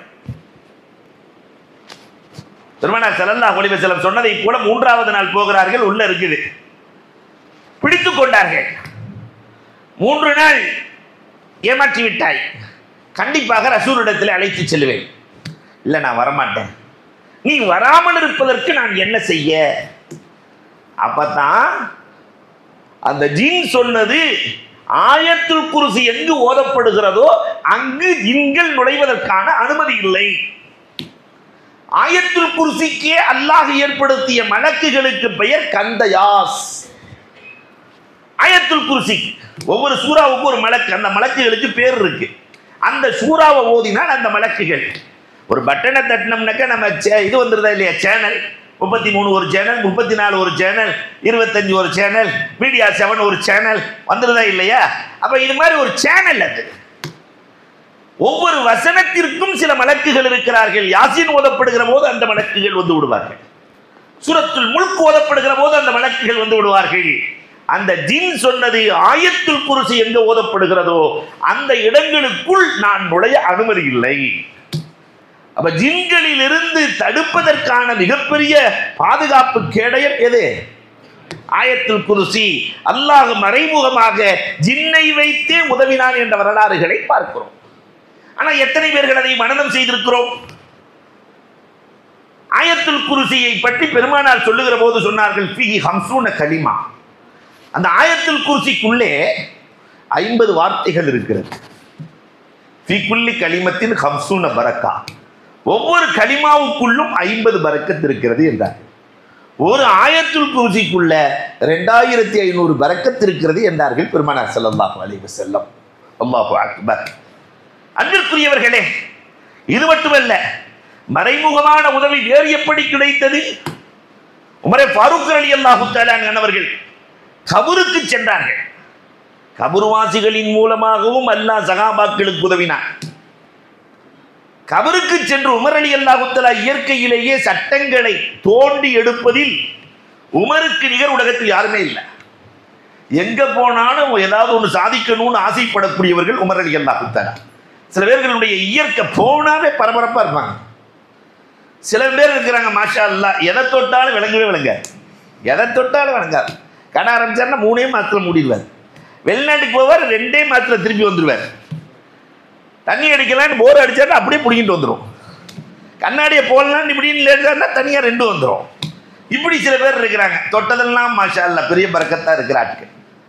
பெருமனார் ஸல்லல்லாஹு அலைஹி வஸல்லம் சொன்னதை போல மூன்றாவது நாள் போகிறார்கள் உள்ள இருக்குது பிடித்துக் கொண்டார்கள் மூன்று நாள் ஏமாற்றி விட்டாய் கண்டிப்பாக ரசூலிடத்தில் அழைத்து செல்வேன் இல்லை நான் வரமாட்டேன் நீ வராமல் இருப்பதற்கு நான் என்ன செய்ய அப்பதான் அந்த ஜின் சொன்னது ஆயத்துல் குருசி எங்கு ஓதப்படுகிறதோ அங்கு ஜின்கள் நுழைவதற்கான அனுமதி இல்லை ஆயத்துல் குருசிக்கே அல்லாஹ் ஏற்படுத்திய மலக்குகளுக்கு பெயர் கந்தயாஸ் ஆயத்துல் குருசி ஒவ்வொரு சூறாவுக்கும் ஒரு மலக்கு அந்த மலக்குகளுக்கு பேர் இருக்கு அந்த சூறாவை ஓதினால் அந்த மலக்குகள் ஒரு பட்டனை தட்டினோம்னாக்கா நம்ம சே- இது வந்துருதா இல்லையா சேனல் முப்பத்தி மூணு ஒரு சேனல் முப்பத்தி நாலு ஒரு சேனல் இருபத்தஞ்சு ஒரு சேனல் மீடியா செவன் ஒரு சேனல் வந்துருதா இல்லையா அப்ப இது மாதிரி ஒரு சேனல் அது ஒவ்வொரு வசனத்திற்கும் சில மலக்குகள் இருக்கிறார்கள் யாசின் ஓதப்படுகிற போது அந்த மலக்குகள் வந்து விடுவார்கள் சூரத்துல் முல்க் ஓதப்படுகிற போது அந்த மலக்குகள் வந்து விடுவார்கள் அந்த ஜின் சொன்னது ஆயத்துல் குருசி எங்க ஓதப்படுகிறதோ அந்த இடங்களுக்குள் நான் நுழைய அனுமதி இல்லை அப்ப ஜின்களில் இருந்து தடுப்பதற்கான மிகப்பெரிய பாதுகாப்பு கேடயம் எது ஆயத்துல் குருசி அல்லாஹ் மறைமுகமாக ஜின்னை வைத்தே உதவினான் என்ற வரலாறுகளை பார்க்கிறோம் ஆனா எத்தனை பேர்கள் அதை மனனம் செய்திருக்கிறோம் ஆயத்துல் குருசியை பற்றி பெருமானார் சொல்லுகிற போது சொன்னார்கள் ஃபி ஹம்சூன கலிமா அந்த ஆயத்துல் குருசிக்குள்ளே ஐம்பது வார்த்தைகள் இருக்கிறது ஃபி குல்லி கலிமத்தின் ஹம்சூன பரக்கா ஒவ்வொரு கலிமாவுக்குள்ளும் ஐம்பது பரக்கத் இருக்கிறது என்றார் ஒரு ஆயத்துல் குருசிக்குள்ள ரெண்டாயிரத்தி ஐநூறு பரக்கத் இருக்கிறது என்றார்கள் பெருமானார் ஸல்லல்லாஹு அலைஹி வஸல்லம் அல்லாஹு அக்பர் அன்பிற்குரியவர்களே இது மட்டுமல்ல மறைமுகமான உதவி வேறு எப்படி கிடைத்தது உமரே ஃபாரூக் அலி அல்லாஹு அவர்கள் கபருக்கு சென்றார்கள் கபருவாசிகளின் மூலமாகவும் அல்லாஹ் சகாபாக்களுக்கு உதவினார் கபருக்கு சென்று உமர் அலி அல்லாஹுத்தலா இயற்கையிலேயே சட்டங்களை தோண்டி எடுப்பதில் உமருக்கு நிகர் உலகத்தில் யாருமே இல்லை எங்க போனாலும் ஏதாவது ஒன்று சாதிக்கணும்னு ஆசைப்படக்கூடியவர்கள் உமர் அலி அல்லாஹுத்தலா சில பேர்களுடைய இயற்கை போனாவே பரபரப்பா இருப்பாங்க சில பேர் இருக்கிறாங்க மாஷா அல்லா எதை தொட்டாலும் விளங்கவே விளங்க எதை தொட்டாலும் விளங்காது கடை ஆரம்பிச்சாருன்னா மூணே மாசத்துல மூடிடுவார் வெளிநாட்டுக்கு போவார் ரெண்டே மாசத்துல திருப்பி வந்துடுவார் தண்ணி அடிக்கலான்னு போர் அடிச்சாருன்னா அப்படியே பிடிங்கிட்டு வந்துடும் கண்ணாடியை போடலான்னு இப்படின்னு லேட்டாருன்னா தனியாக ரெண்டும் வந்துடும் இப்படி சில பேர் இருக்கிறாங்க தொட்டதெல்லாம் மாஷா அல்லா பெரிய பறக்கத்தா இருக்கிற ஆட்கள்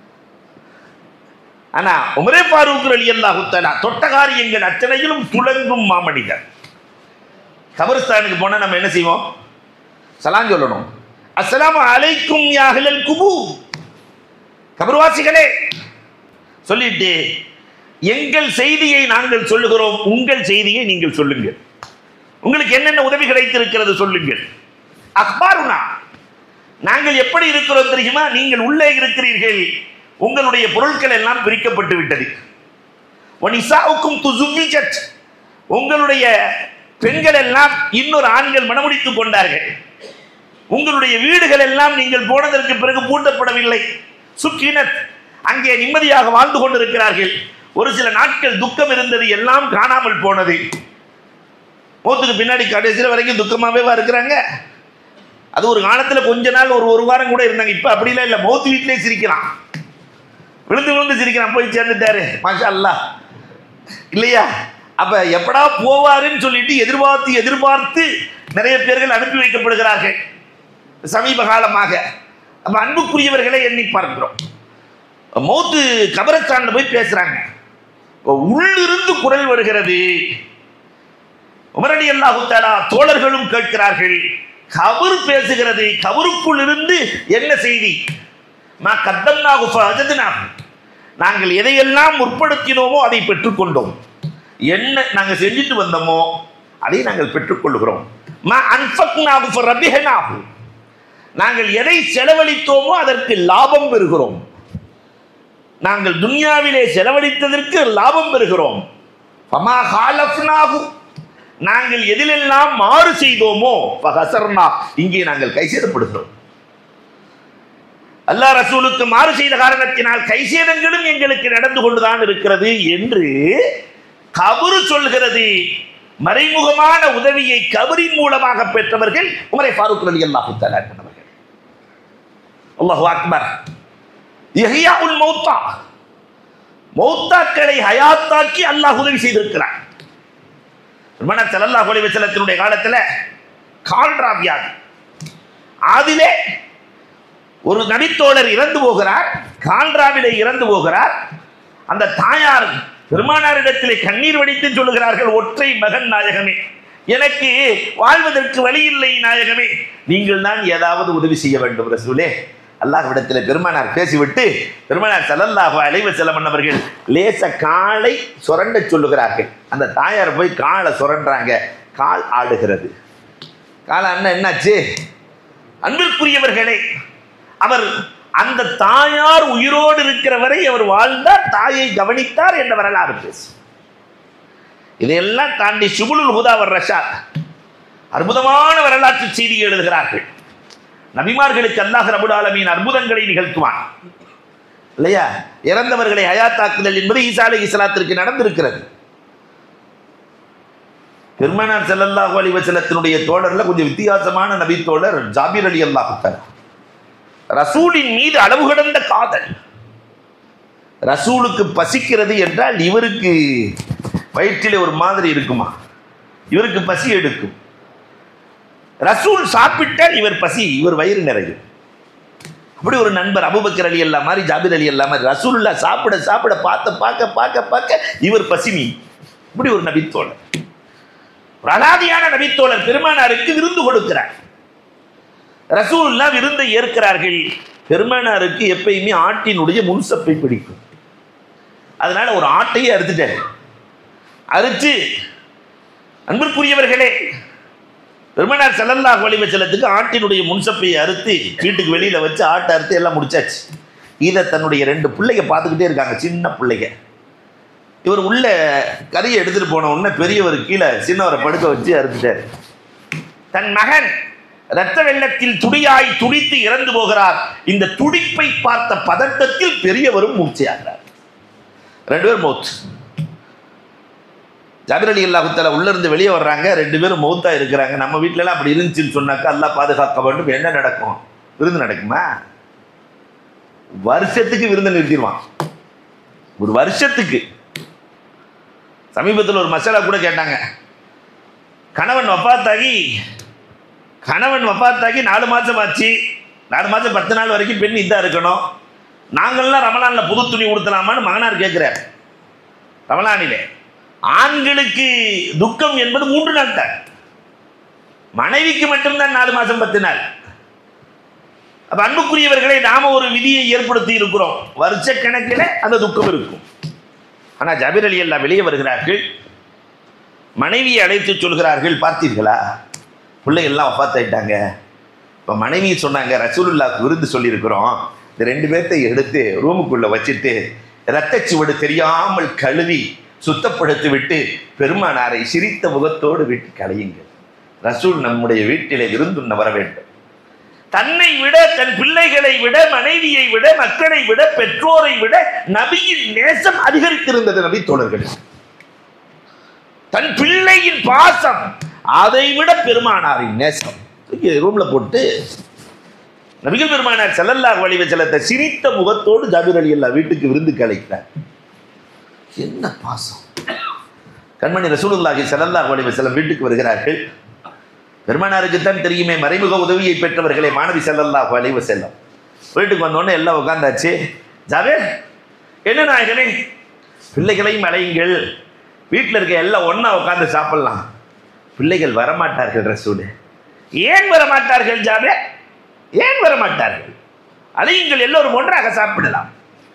ஆனா உமரே ஃபாரூக் அலி அல்லாஹு தஆலா தொட்ட காரியங்கள் அத்தனையிலும் துளங்கும் மாமனிதர் கபர்ஸ்தானுக்கு போனா நம்ம என்ன செய்வோம் சலாம் சொல்லணும் அஸ்ஸலாமு அலைக்கும் யா அஹ்லல் குபூர் கபர்வாசிகளே சொல்லிட்டு எங்கள் செய்தியை நாங்கள் சொல்லுகிறோம் உங்கள் செய்தியை நீங்கள் சொல்லுங்கள் உங்களுக்கு என்னென்ன உதவி கிடைத்திருக்கிறது சொல்லுங்கள் அக்பாருனா நாங்கள் எப்படி இருக்கிறோம் தெரியுமா நீங்கள் உள்ளே இருக்கிறீர்கள் உங்களுடைய பொருட்கள் எல்லாம் பிரிக்கப்பட்டு விட்டது ஒனிசாவுக்கும் துசுவிஜத் உங்களுடைய பெண்கள் எல்லாம் இன்னொரு ஆண்கள் மனமுடித்துக் கொண்டார்கள் உங்களுடைய வீடுகள் எல்லாம் நீங்கள் போனதற்கு பிறகு பூட்டப்படவில்லை சுக்கினத் அங்கே நிம்மதியாக வாழ்ந்து கொண்டிருக்கிறார்கள் ஒரு சில நாட்கள் துக்கம் இருந்தது எல்லாம் காணாமல் போனது மோத்துக்கு பின்னாடி கடைசியில் வரைக்கும் துக்கமாவே இருக்கிறாங்க அது ஒரு காலத்துல கொஞ்ச நாள் ஒரு ஒரு வாரம் கூட இருந்தாங்க இப்ப அப்படிலாம் இல்லை மௌத்து வீட்டிலே சிரிக்கிறான் விழுந்து விழுந்து சிரிக்கிறான் போய் சேர்ந்துட்டாரு மாஷா அல்லாஹ் இல்லையா அப்ப எப்படா போவாருன்னு சொல்லிட்டு எதிர்பார்த்து எதிர்பார்த்து நிறைய பேர்கள் அனுப்பி வைக்கப்படுகிறார்கள் சமீப காலமாக அப்ப அன்புக்குரியவர்களை எண்ணி பார்க்கிறோம் மௌத்து கபரஸ்தான்ல போய் பேசுறாங்க உள்ளிருந்து குரல் வருகிறது உமரடி அல்லாஹு தஆலா தோழர்களும் கேட்கிறார்கள் கபர் பேசுகிறது கபருக்குள் இருந்து என்ன செய்தி மா கத்தம்னாகு ஃபஅஜத்னாஹு. நாங்கள் எதையெல்லாம் முற்படுத்தினோமோ அதை பெற்றுக்கொண்டோம் என்ன நாங்கள் செஞ்சுட்டு வந்தோமோ அதை நாங்கள் பெற்றுக்கொள்கிறோம் மா அன்ஃபக்னாகு ஃபரபிஹனாஹு. நாங்கள் எதை செலவழித்தோமோ அதற்கு லாபம் பெறுகிறோம் நாங்கள் துன்யாவிலே செலவழித்ததற்கு லாபம் பெறுகிறோம் ஃபமா ஹாலஃப்னாஹு. நாங்கள் எதிலெல்லாம் மாறு செய்தோமோ ஃபஹசர்னா இங்கே நாங்கள் கைசேதப்படுகிறோம் அல்லாஹ் ரசூலுக்கு மாறு செய்த காரணத்தினால் கைசேதங்களும் எங்களுக்கு நடந்து கொண்டுதான் இருக்கிறது என்று கபரு சொல்கிறது மறைமுகமான உதவியை கபரின் மூலமாக பெற்றவர்கள் உமரை ஃபாரூக் அலி அல்லாஹு தஆலா என்பவர்கள் அல்லாஹு அக்பர் யஹ்யாவுல் மௌத்தா மௌத்தாக்களை ஹயாத்தாக்கி அல்லாஹ் உதவி செய்திருக்கிறார் பெருமானார் ஸல்லல்லாஹு அலைஹி வஸல்லத்தினுடைய காலத்துல கால்ரா வியாதி அதிலே ஒரு நபித்தோழர் இறந்து போகிறார் கால்ராவிலே இறந்து போகிறார் அந்த தாயார் பெருமானாரிடத்திலே கண்ணீர் வடித்து சொல்லுகிறார்கள் ஒற்றை மகன் நாயகமே எனக்கு வாழ்வதற்கு வழி இல்லை நாயகமே நீங்கள் தான் ஏதாவது உதவி செய்ய வேண்டும் ரசூலே அல்லாஹ்விடத்தில் பெருமானார் பேசிவிட்டு பெருமானார் ஸல்லல்லாஹு அலைஹி வஸல்லம் அவர்கள் லேச காலை சுரண்ட சொல்லுகிறார்கள் அந்த தாயார் போய் காலை சுரண்டுறாங்க கால் ஆடுகிறது கால அண்ணன் என்னாச்சு அன்பிற்குரியவர்களே அவர் அந்த தாயார் உயிரோடு இருக்கிற வரை அவர் வாழ்ந்தார் தாயை கவனித்தார் என்ற வரலாறு பேசு இதையெல்லாம் தாண்டி சுகுலுல் ஹுதாவர் ரஷாத் அற்புதமான வரலாற்று செய்தி எழுதுகிறார்கள் நபிமார்களுக்கு அல்லாஹ் ரபுல் ஆலமீன் அற்புதங்களை நிகழ்த்துவான் இல்லையா இறந்தவர்களை ஹயாத்தாக்குதல் என்பது ஈசா அலி இஸ்லாத்திற்கு நடந்திருக்கிறது பெருமனார் ஸல்லல்லாஹு அலைஹி வஸல்லத்தினுடைய தோழர்ல கொஞ்சம் வித்தியாசமான நபி தோழர் ஜாபீர் அலி அல்லாஹ் ரசூலின் மீது அளவு கடந்த காதல் ரசூலுக்கு பசிக்கிறது என்றால் இவருக்கு வயிற்றிலே ஒரு மாதிரி இருக்குமா இவருக்கு பசி எடுக்கும் ரசூல் சாப்பிட்டால் இவர் பசி இவர் வயிறு நிறையும் அப்படி ஒரு நண்பர் அபுபக்கர் அலி அல்லா மாதிரி ஜாபிர் அலி அல்லா மாதிரி ரசூலுல்லா சாப்பிட சாப்பிட பார்த்த பார்க்க பார்க்க பார்க்க இவர் பசினி இப்படி ஒரு நபித்தோழர் ஒரு அலாதியான நபித்தோழர் பெருமானாருக்கு விருந்து கொடுக்கிறார் ரசூலுல்லா விருந்தை ஏற்கிறார்கள் பெருமானாருக்கு எப்பயுமே ஆட்டினுடைய முன்சப்பை பிடிக்கும் அதனால ஒரு ஆட்டையே அறுத்துட்டார் அறுத்து அன்பிற்குரியவர்களே பெருமனார் ஸல்லல்லாஹு அலைஹி வஸல்லத்துக்கு ஆட்டினுடைய முன்சப்பையை அறுத்து வீட்டுக்கு வெளியில வச்சு ஆட்டை அறுத்து எல்லாம் முடிச்சாச்சு இதை தன்னுடைய ரெண்டு பிள்ளைங்க பார்த்துக்கிட்டே இருக்காங்க சின்ன பிள்ளைங்க இவர் உள்ள கறியை எடுத்துட்டு போன உடனே பெரியவர் கீழே சின்னவரை படுக்க வச்சு அறுத்துட்டார் தன் மகன் இரத்த வெள்ளத்தில் துடியாய் துடித்து இறந்து போகிறார் இந்த துடிப்பை பார்த்த பதட்டத்தில் பெரியவரும் மூச்சையாகிறார் ரெண்டு பேரும் மௌத் ஜாபிர் அலி அல்லாஹுத்தால உள்ள இருந்து வெளியே வர்றாங்க ரெண்டு பேரும் மௌத்தா இருக்கிறாங்க நம்ம வீட்ல எல்லாம் அப்படி இருந்துச்சுன்னு சொன்னாக்கா அல்லாஹ் பாதுகாக்க வேண்டும் என்ன நடக்கும் விருந்து நடக்குமா வருஷத்துக்கு விருந்து நிறுத்திடுவான் ஒரு வருஷத்துக்கு சமீபத்தில் ஒரு மசாலா கூட கேட்டாங்க கணவன் வப்பாத்தாகி கணவன் வப்பாத்தாகி நாலு மாதம் ஆச்சு நாலு மாதம் பத்து நாள் வரைக்கும் பெண் இதாக இருக்கணும் நாங்கள்லாம் ரமலானில் புது துணி உடுத்தலாமான்னு மகனார் கேட்குறார் ரமலானிலே ஆண்களுக்கு துக்கம் என்பது மூன்று நாள் தான் மனைவிக்கு மட்டும்தான் நாலு மாதம் பத்து நாள் அப்ப அன்புக்குரியவர்களை நாம ஒரு விதியை ஏற்படுத்தி இருக்கிறோம் வருஷ கணக்கில் அந்த துக்கம் இருக்கும் ஆனா ஜபீர் அலி எல்லாம் வெளியே வருகிறார்கள் மனைவியை அழைத்து சொல்கிறார்கள் பார்த்தீர்களா பிள்ளைகள்லாம் ஒப்பாத்தாயிட்டாங்க இப்போ மனைவி சொன்னாங்க ரசூலுல்லாக்கு விருந்து சொல்லியிருக்கிறோம் இந்த ரெண்டு பேர்த்தை எடுத்து ரூமுக்குள்ள வச்சுட்டு இரத்தச்சுவடு தெரியாமல் கழுவி சுத்தப்படுத்தி விட்டு பெருமானாரை சிரித்த முகத்தோடு விட்டு கலையுங்கள் ரசூல் நம்முடைய வீட்டிலே விருந்துண்ண வர வேண்டும் தன்னை விட தன் பிள்ளைகளை விட மனைவியை விட மக்களை விட பெற்றோரை விட நபியின் நேசம் அதிகரித்திருந்தது நபி தோழர்களுக்கு தன் பிள்ளையின் பாசம் அதை விட பெருமானாரின் நேசம் தூக்கி ரூம்ல போட்டு நபிகள் பெருமானார் ஸல்லல்லாஹு அலைஹி வஸல்லத்தை சிரித்த முகத்தோடு ஜாபீர் அலி அல்லா வீட்டுக்கு விருந்துக்கு அழைக்கிறார் என்ன பாசம் கண்மணி ரசூலுல்லாஹி ஸல்லல்லாஹு அலைஹி வஸல்லம் வீட்டுக்கு வருகிறார்கள் பெருமானாருக்கு தான் தெரியுமே மறைமுக உதவியை பெற்றவர்களே மாணவி ஸல்லல்லாஹு அலைஹி வஸல்லம் வீட்டுக்கு வந்தோடனே எல்லாம் உட்காந்தாச்சு ஜாபீர் என்ன நாயகனே பிள்ளைகளையும் அழையுங்கள் வீட்டில் இருக்க எல்லாம் ஒன்றா உட்காந்து சாப்பிடலாம் பிள்ளைகள் வரமாட்டார்கள் ரசூலு ஏன் வரமாட்டார்கள் ஜாபே ஏன் வரமாட்டார்கள் அழையுங்கள் எல்லோரும் ஒன்றாக சாப்பிடலாம்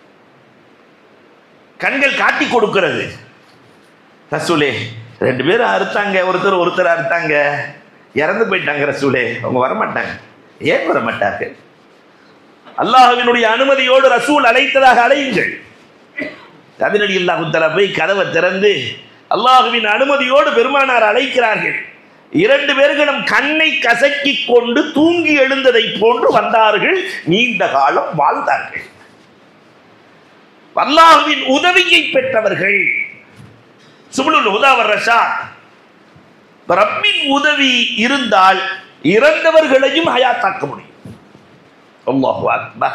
கண்கள் காட்டி கொடுக்கிறது ரசூலே ரெண்டு பேரும் அறுத்தாங்க ஒருத்தர் ஒருத்தர் அறுத்தாங்க இறந்து போயிட்டாங்க ரசூலே அவங்க வரமாட்டாங்க ஏன் வரமாட்டார்கள் அல்லாஹ்வினுடைய அனுமதியோடு ரசூல் அழைத்ததாக அழையுங்கள் கபினடி அல்லாஹுத்தலா போய் கதவை திறந்து அல்லாஹுவின் அனுமதியோடு பெருமானார் அழைக்கிறார்கள் இரண்டு பேர்களும் கண்ணை கசக்கி கொண்டு தூங்கி எழுந்ததை போன்று வந்தார்கள் நீண்ட காலம் வாழ்ந்தார்கள் அல்லாஹுவின் உதவியை பெற்றவர்கள் சுபுலுல் உதாவர் ரஷா ரப்பின் உதவி இருந்தால் இறந்தவர்களையும் ஹயாத்தாக்க முடியும் அல்லாஹு அக்பர்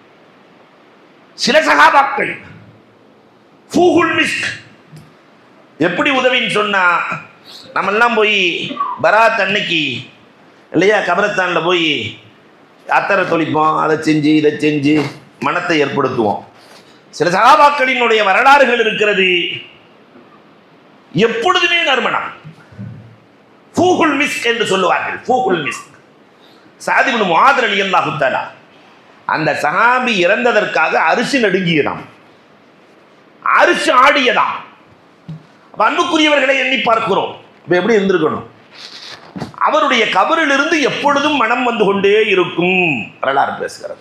சில சகாபாக்கள் ஃபூகுல் மிஸ்க் எப்படி உதவின்னு சொன்னா நம்மெல்லாம் போய் பராத் அன்னைக்கு இல்லையா கபரஸ்தானில் போய் அத்தரை தொளிப்போம் அதை செஞ்சு இதை செஞ்சு மனத்தை ஏற்படுத்துவோம் சில சகாபாக்களினுடைய வரலாறுகள் இருக்கிறது எப்பொழுதுமே நறுமணம் ஃபூகுல் மிஸ்க் என்று சொல்லுவார்கள் ஃபூகுல் மிஸ்க் சாதிபுன் மாதிரி அலி அல்லாஹு தஆலா அந்த சஹாபி இறந்ததற்காக அரிசி நடுங்கியதாம் அரிசி ஆடியதாம் அப்ப அன்புக்குரியவர்களை எண்ணி பார்க்கிறோம் இப்ப எப்படி இருந்திருக்கணும் அவருடைய கபரிலிருந்து எப்பொழுதும் மனம் வந்து கொண்டே இருக்கும் வரலாறு பேசுகிறது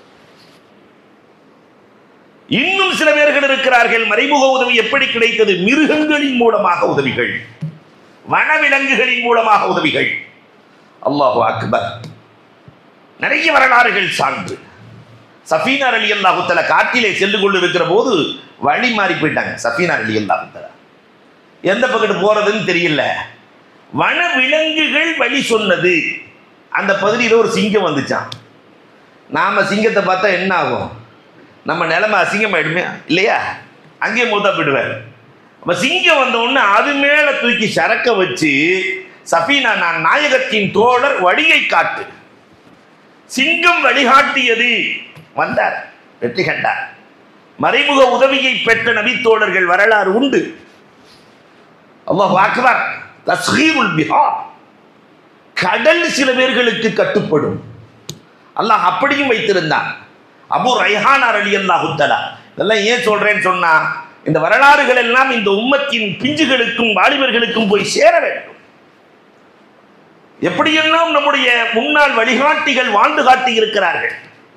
இன்னும் சில பேர்கள் இருக்கிறார்கள் மறைமுக உதவி எப்படி கிடைத்தது மிருகங்களின் மூலமாக உதவிகள் வனவிலங்குகளின் மூலமாக உதவிகள் அல்லாஹு அக்பர் நிறைய வரலாறுகள் சான்று சஃபீனார் அலி அல்லாஹுத்தல காட்டிலே சென்று கொண்டிருக்கிற போது வழி மாறி போயிட்டாங்க சஃபீனார் அலி அல்லாஹுத்தல எந்த பக்கத்து போறதுன்னு தெரியல வன விலங்குகள் வழி சொன்னது அந்த பகுதியில் ஒரு சிங்கம் வந்துச்சான் நாம சிங்கத்தை பார்த்தா என்ன ஆகும் நம்ம நிலைமை அசிங்கமாயிடுமே இல்லையா அங்கேயே மூத்தா போயிடுவார் அப்ப சிங்கம் வந்த உடனே அது மேல தூக்கி சரக்க வச்சு சஃபீனா நான் நாயகத்தின் தோழர் வழியை காட்டு சிங்கம் வழிகாட்டியது வந்தார் வெற்றி கண்டார் மறைமுக உதவியை பெற்ற நபித்தோழர்கள் வரலாறு உண்டு அல்லாஹ் அக்பர் தஸ்ஹீருல் பிஹார் கடல் சில பேர்களுக்கு கட்டுப்படும் அல்லாஹ் அப்படியும் வைத்திருந்தான் அபு ரைஹானார் அலி அல்லாஹுத்தலா இதெல்லாம் ஏன் சொல்றேன்னு சொன்னா இந்த வரலாறுகள் எல்லாம் இந்த உம்மத்தின் பிஞ்சுகளுக்கும் வாலிபர்களுக்கும் போய் சேர வேண்டும் எப்படியெல்லாம் நம்முடைய முன்னாள் வழிகாட்டிகள் வாழ்ந்து காட்டி இருக்கிறார்கள்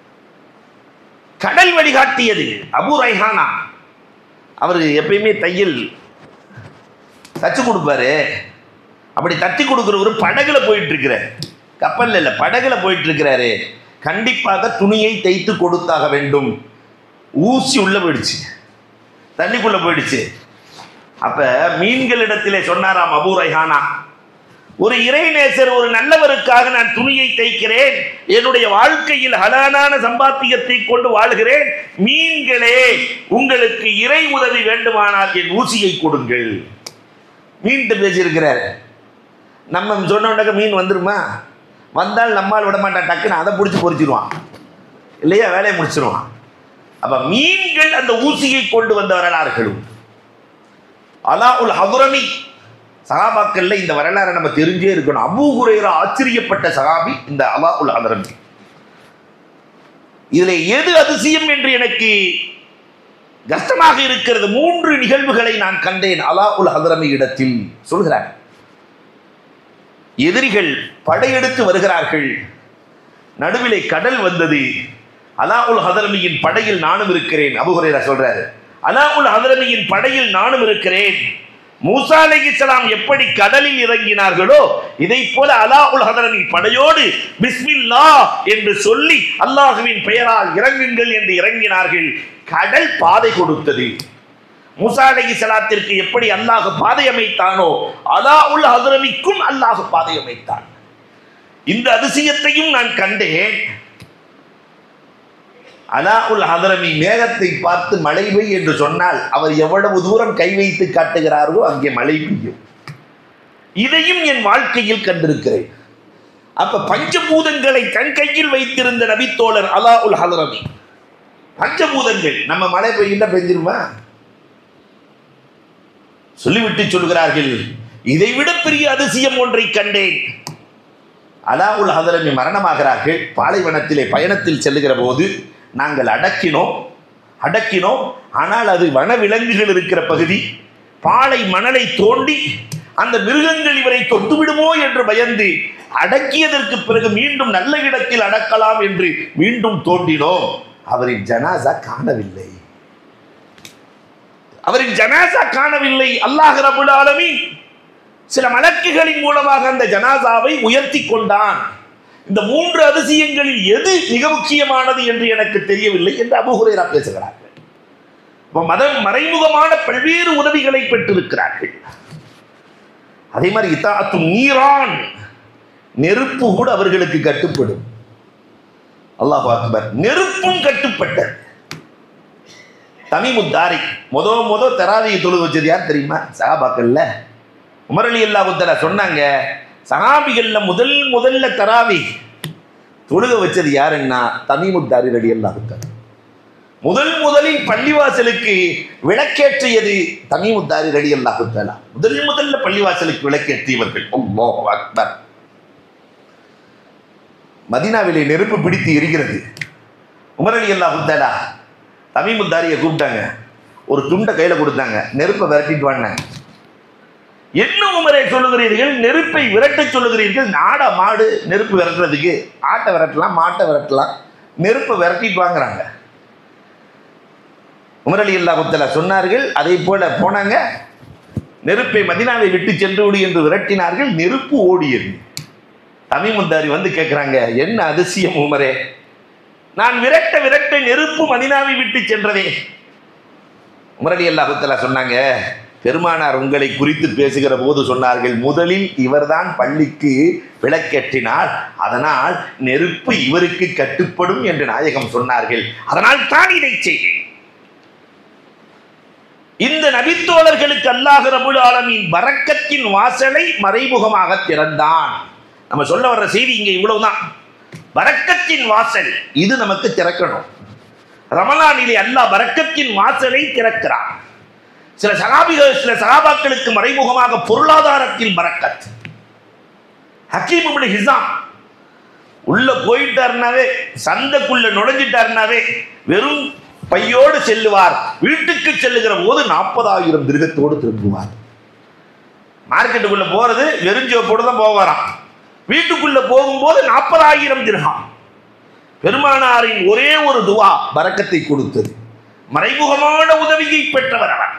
கடல் வழிகாட்டியது அபு ரைஹானா அவர் எப்பயுமே தையல் தச்சு கொடுப்பாரு அப்படி தட்டி கொடுக்குறவர் படகுல போயிட்டு இருக்கிறார் கப்பல்ல இல்ல படகுல போயிட்டு இருக்கிறாரு கண்டிப்பாக துணியை தைத்து கொடுத்தாக வேண்டும் ஊசி உள்ள போயிடுச்சு தண்ணிக்குள்ள போயிடுச்சு அப்ப மீன்களிடத்திலே சொன்னாராம் அபூ ரைஹானா ஒரு இறைநேசர் ஒரு நல்லவருக்காக நான் துணியை தைக்கிறேன் என்னுடைய வாழ்க்கையில் ஹலானான சம்பாத்தியத்தை கொண்டு வாழ்கிறேன் மீன்களே உங்களுக்கு இறை உதவி வேண்டுமானால் என் ஊசியை கொடுங்கள் மீன்கிட்ட பேசியிருக்கிறார் நம்ம சொன்னோன்னாக்க மீன் வந்துருமா வந்தால் நம்மால் விட மாட்டான் டக்குன்னு அதை பிடிச்சி பொறிச்சிருவான் இல்லையா வேலையை முடிச்சிருவான் அப்ப மீன்கள் அந்த ஊசியை கொண்டு வந்த வரலாறுகளும் அலா உல் ஹதுரமி சகாபாக்கள்ல இந்த வரலாறை நம்ம தெரிஞ்சே இருக்கணும் அபூ ஹுரைரா ஆச்சரியப்பட்ட சகாபி இந்த அலா உல் ஹதுரமி இதுல எது அதிசயம் என்று எனக்கு கஷ்டமாக இருக்கிறது மூன்று நிகழ்வுகளை நான் கண்டேன் அலா உல் ஹதரமி இடத்தில் சொல்கிறார் எதிரிகள் படையெடுத்து வருகிறார்கள் நடுவிலே கடல் வந்தது அலா உல் ஹதரமியின் படையில் நானும் இருக்கிறேன் அபுஹுரேரா சொல்றாரு அலா உல் ஹதரமியின் படையில் நானும் இருக்கிறேன் மூசா அலைஹிஸ்ஸலாம் எப்படி கடலில் இறங்கினார்களோ இதை போல அலா உல் ஹதரமி படையோடு பிஸ்மில்லா என்று சொல்லி அல்லாஹுவின் பெயரால் இறங்குங்கள் என்று இறங்கினார்கள் கடல் பாதை கொடுத்தது மூசா அலைஹிஸ்ஸலாத்திற்கு எப்படி அல்லாஹ் பாதை அமைத்தானோ அலா உல் ஹதரமிக்கும் அல்லாஹ் பாதை அமைத்தான் இந்த அதிசயத்தையும் நான் கண்டேன் அலா உல் ஹதரமி மேகத்தை பார்த்து மழை பெய் என்று சொன்னால் அவர் எவ்வளவு தூரம் கை வைத்து காட்டுகிறாரோ அங்கே மழை பெய்யும் இதையும் என் வாழ்க்கையில் கண்டிருக்கிறேன் அப்ப பஞ்சபூதங்களை தன் கையில் வைத்திருந்த நபித்தோழர் அலா உல் ஹதரமி பஞ்சபூதங்கள் நம்ம மழை பெய்யுண்டா பெஞ்சிருமா சொல்லிவிட்டு சொல்கிறார்கள் இதைவிட பெரிய அதிசயம் ஒன்றை கண்டேன் அலாவுல் ஹதரமி மரணமாகிறார்கள் பாலைவனத்திலே பயணத்தில் செல்லுகிற போது நாங்கள் அடக்கினோம் அடக்கினோம் ஆனால் அது வனவிலங்குகள் இருக்கிற பகுதி பாலை மணலை தோண்டி அந்த மிருகங்கள் இவரை தொட்டுவிடுமோ என்று பயந்து அடக்கியதற்கு பிறகு மீண்டும் நல்ல இடத்தில் அடக்கலாம் என்று மீண்டும் தோண்டினோம் அவரின் ஜனாசா காணவில்லை அவரின் ஜனாசா காணவில்லை அல்லாஹ் ரபுல் ஆலமீன் சில மலக்குகளின் மூலமாக அந்த ஜனாசாவை உயர்த்தி கொண்டான் இந்த மூன்று அதிசயங்களில் எது மிக முக்கியமானது என்று எனக்கு தெரியவில்லை என்று அபுஹுரேரா பேசுகிறார்கள் அப்ப மத மறைமுகமான பல்வேறு உதவிகளை பெற்றிருக்கிறார்கள் அதே மாதிரி இத்தாத்து நீரான் நெருப்பு கூட அவர்களுக்கு கட்டுப்படும் அல்லாஹ் அக்பர் நெருப்பும் கட்டுப்பட்டது தமிமுத்தாரி முத முத தராவியை தொழுக வச்சது யார் தெரியுமா சகாபாக்கள்ல உமரலி அல்லாஹுத்தல சொன்னாங்க சகாபிகள்ல முதல் முதல்ல தராவி தொழுக வச்சது யாருன்னா தமிமுத்தாரி ரடி அல்லாஹுத்தல முதல் முதலில் பள்ளிவாசலுக்கு விளக்கேற்றியது தமிமுத்தாரி ரடி அல்லாஹுத்தலா முதல் முதல்ல பள்ளிவாசலுக்கு விளக்கேற்றியவர்கள் அல்லாஹ் அக்பர் மதீனாவிலே நெருப்பு பிடித்து எரிகிறது உமரலி அல்லாஹுத்தலா தமிமுத்தாரியை கூப்பிட்டாங்க ஒரு துண்டை கையில கொடுத்தாங்க நெருப்பை விரட்டிட்டு வாங்கினாங்க என்ன உமரை சொல்லுகிறீர்கள் நெருப்பை விரட்ட சொல்லுகிறீர்கள் நாடா மாடு நெருப்பு விரட்டுறதுக்கு ஆட்டை விரட்டலாம் மாட்டை விரட்டலாம் நெருப்பை விரட்டிட்டு வாங்குறாங்க உமரலி அல்லாஹுத்தலா சொன்னார்கள் அதை போல போனாங்க நெருப்பை மதினாவை விட்டு சென்று விடு என்று விரட்டினார்கள் நெருப்பு ஓடியது தமிமுந்தாரி வந்து கேட்குறாங்க என்ன அதிசயம் உமரே நான் விரட்ட விரட்ட நெருப்பு மதினாவை விட்டு சென்றதே உமரலி அல்லாஹுத்தலா சொன்னாங்க பெருமானார் உங்களை குறித்து பேசுகிற போது சொன்னார்கள் முதலில் இவர்தான் பள்ளிக்கு விளக்கேற்றினார் அதனால் நெருப்பு இவருக்கு கட்டுப்படும் என்று நாயகம் சொன்னார்கள் அதனால் தான் இதை செய்தேன் இந்த நபித்தோழர்களுக்கு அல்லாஹ் ரபுல் ஆலமின் வரக்கத்தின் வாசலை மறைமுகமாக திறந்தான் நம்ம சொல்ல வர்ற செய்தி இங்க இவ்வளவுதான் வரக்கத்தின் வாசல் இது நமக்கு திறக்கணும் ரமலானிலே அல்லாஹ் வரக்கத்தின் வாசலை திறக்கிறான் சில சகாபிகள் சில சகாபாக்களுக்கு மறைமுகமாக பொருளாதாரத்தில் பரக்கத் ஹக்கீம் இப்னு ஹிசாம் உள்ள போயிட்டாருனாவே சந்தைக்குள்ள நுழைஞ்சிட்டாருனாவே வெறும் பையோடு செல்லுவார் வீட்டுக்கு செல்லுகிற போது நாற்பதாயிரம் திருகத்தோடு திரும்புவார் மார்க்கெட்டுக்குள்ள போறது வெறுஞ்சிவப்போடு தான் போவாராம் வீட்டுக்குள்ள போகும்போது நாற்பதாயிரம் திருகம் பெருமானாரின் ஒரே ஒரு துவா பரக்கத்தை கொடுத்தது மறைமுகமான உதவியை பெற்றவர் அவர்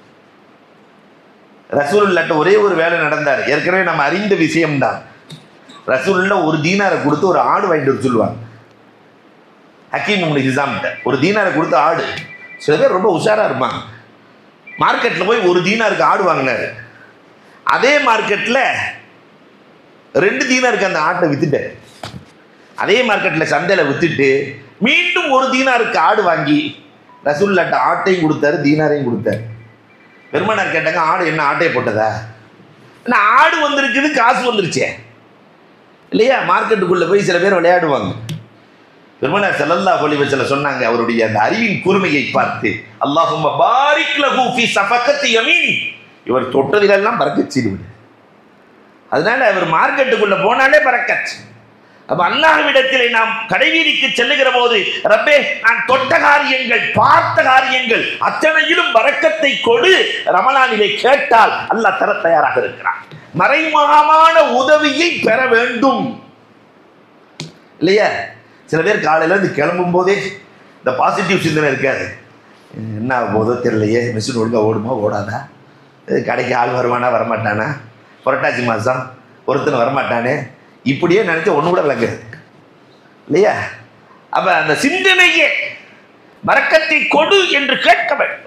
ரசூலுல்லாட்ட ஒரே ஒரு வேலை நடந்தார் ஏற்கனவே நம்ம அறிந்த விஷயம்தான் ரசூலுல்லா ஒரு தீனாரை கொடுத்து ஒரு ஆடு வாங்கிட்டு வர சொல்லுவாங்க ஹக்கீம் உங்களை ஹிசாம்கிட்ட ஒரு தீனாரை கொடுத்து ஆடு சில பேர் ரொம்ப உஷாரா இருப்பாங்க மார்க்கெட்டில் போய் ஒரு தீனாருக்கு ஆடு வாங்கினாரு அதே மார்க்கெட்டில் ரெண்டு தீனாருக்கு அந்த ஆட்டை வித்துட்டார் அதே மார்க்கெட்டில் சந்தையில் வித்துட்டு மீண்டும் ஒரு தீனாருக்கு ஆடு வாங்கி ரசூல்லாட்ட ஆட்டையும் கொடுத்தாரு தீனாரையும் கொடுத்தாரு பெருமானார் கேட்டாங்க ஆடு என்ன ஆட்டையை போட்டதா என்ன ஆடு வந்திருக்குது காசு வந்துருச்சே இல்லையா மார்க்கெட்டுக்குள்ளே போய் சில பேர் விளையாடுவாங்க பெருமனார் செல்லல்லா பொலிவச்சில் சொன்னாங்க அவருடைய அந்த அறிவின் கூர்மையை பார்த்து அல்லாஹும் பாரிக் லஹு ஃபி சஃபகத்தி யமீன் இவர் தொட்டதிலெல்லாம் பறக்கச் செய்துவிடு அதனால அவர் மார்க்கெட்டுக்குள்ள போனாலே பறக்கச் அப்ப அல்லாஹ்விடத்திலே நாம் கடைவீதிக்கு செல்லுகிற போது ரப்பே நான் தொட்ட காரியங்கள் பார்த்த காரியங்கள் அத்தனையிலும் பறக்கத்தை கொடு ரமலானிலே கேட்டால் அல்லாஹ் தர தயாராக இருக்கிறான் மறைமுகமான உதவியை பெற வேண்டும் இல்லையா சில பேர் காலையில இருந்து கிளம்பும் போதே இந்த பாசிட்டிவ் சிந்தனை இருக்காது என்ன ஆக போதோ தெரியலையே மிஷின் ஒழுங்கா ஓடுமா ஓடாதா இது கடைக்கு ஆள் வருவானா வரமாட்டானா புரட்டாசி மாதம் ஒருத்தன் வரமாட்டானே இப்படியே நினைச்ச ஒன்று கூட விளங்குது இல்லையா அப்ப அந்த சிந்தனையே மறக்கத்தை கொடு என்று கேட்க வேண்டும்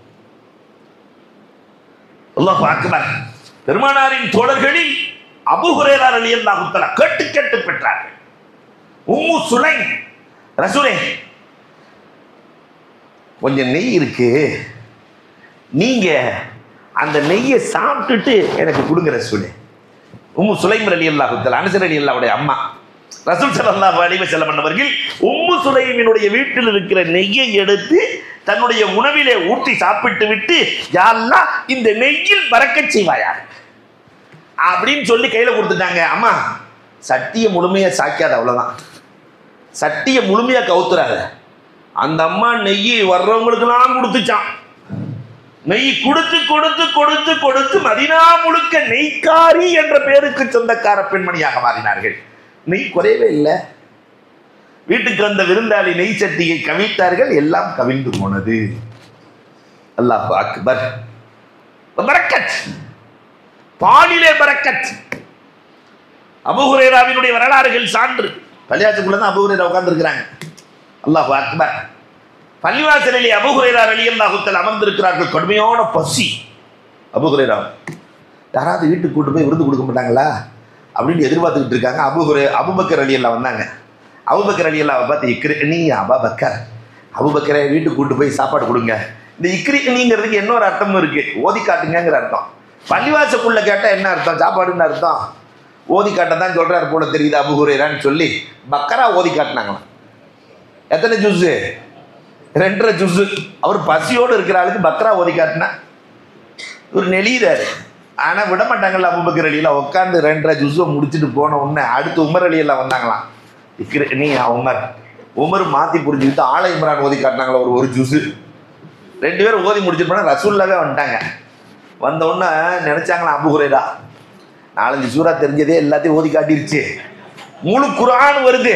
அல்லாஹ் அக்பர் பெருமானாரின் தோழர்களில் அபு ஹுரேரா ரலியல்லாஹு தஆலா கேட்டு கேட்டு பெற்றார்கள் உம்மு சுலை ரசூலே கொஞ்சம் நெய் இருக்கு நீங்க அந்த நெய்யை சாப்பிட்டுட்டு எனக்கு கொடுங்க ரசூலே உம்மு சுலைம் அலி அல்லாஹுத்தல் அனுசர் அலி அல்லாவுடைய அம்மா ரசூல் ஸல்லல்லாஹு அலைஹி வஸல்லம் அவர்கள் உம்மு சுலைமினுடைய வீட்டில் இருக்கிற நெய்யை எடுத்து தன்னுடைய உணவிலே ஊற்றி சாப்பிட்டு விட்டு யா அல்லாஹ் இந்த நெய்யில் பறக்கச் செய்வாயாக அப்படின்னு சொல்லி கையில கொடுத்துட்டாங்க அம்மா சட்டியை முழுமையா சாக்காத அவ்வளவுதான் சட்டியை முழுமையா கவுத்துறாத அந்த அம்மா நெய்யை வர்றவங்களுக்கெல்லாம் கொடுத்துச்சான் நெய் கொடுத்து கொடுத்து கொடுத்து கொடுத்து மதினா முழுக்க நெய்க்காரி என்ற பேருக்கு சொந்தக்கார பெண்மணியாக மாறினார்கள் நெய் குறையவே இல்லை வீட்டுக்கு வந்த விருந்தாளி நெய் சட்டியை கவிழ்த்தார்கள் எல்லாம் கவிழ்ந்து போனது அல்லாஹ் அக்பர் பரக்கத் பாலிலே பரக்கத் அபுஹுரேராவினுடைய வரலாறுகள் சான்று பள்ளியாச்சுக்குள்ள தான் அபுஹுரேரா உட்கார்ந்துருக்கிறாங்க அல்லாஹ் அக்பர் பள்ளிவாசலிலே அபுஹுரேரா ரலியல்லாஹுத்தல் அமர்ந்திருக்கிறார்கள் கடுமையான பசி அபுஹுரேரா யாராவது வீட்டுக்கு கூட்டு போய் விருந்து கொடுக்க மாட்டாங்களா அப்படின்னு எதிர்பார்த்துக்கிட்டு இருக்காங்க அபுஹுரே அபுபக்கர் அலி எல்லாம் வந்தாங்க அபுபக்கர் அலி அல்லாவை பார்த்து இக்ரு நீ அபாபக்கர் அபுபக்கரை வீட்டுக்கு கூட்டு போய் சாப்பாடு கொடுங்க இந்த இக்ரினிங்கிறதுக்கு இன்னொரு அர்த்தமும் இருக்கு ஓதி காட்டுங்கிற அர்த்தம் பள்ளிவாசக்குள்ள கேட்டா என்ன அர்த்தம் சாப்பாடுன்னு அர்த்தம் ஓதி காட்ட தான் சொல்றாரு போல தெரியுது அபு ஹுரேரான்னு சொல்லி பக்கரா ஓதி காட்டினாங்களாம் எத்தனை ஜூஸு ரெண்டரை ஜூஸு அவர் பசியோடு இருக்கிற ஆளுக்கு பக்ரா ஓதி காட்டினா ஒரு நெளியிறாரு ஆனால் விட மாட்டாங்கல்ல அபுபக்கர் அலியில் உட்காந்து ரெண்டரை ஜூஸை முடிச்சுட்டு போன உடனே அடுத்து உமர் அலியெல்லாம் வந்தாங்களாம் இக்கிற நீ உமர் உமர் மாற்றி புரிஞ்சுக்கிட்டு ஆலை இம்ரான் ஓதி காட்டினாங்களா ஒரு ஒரு ஜூஸு ரெண்டு பேரும் ஓதி முடிச்சுட்டு போனால் ரசூல்லாவே வந்துட்டாங்க வந்த உடனே நினச்சாங்களா அபு ஹுரேரா நாலஞ்சு சூறா தெரிஞ்சதே எல்லாத்தையும் ஓதி காட்டிருச்சு முழு குரான் வருது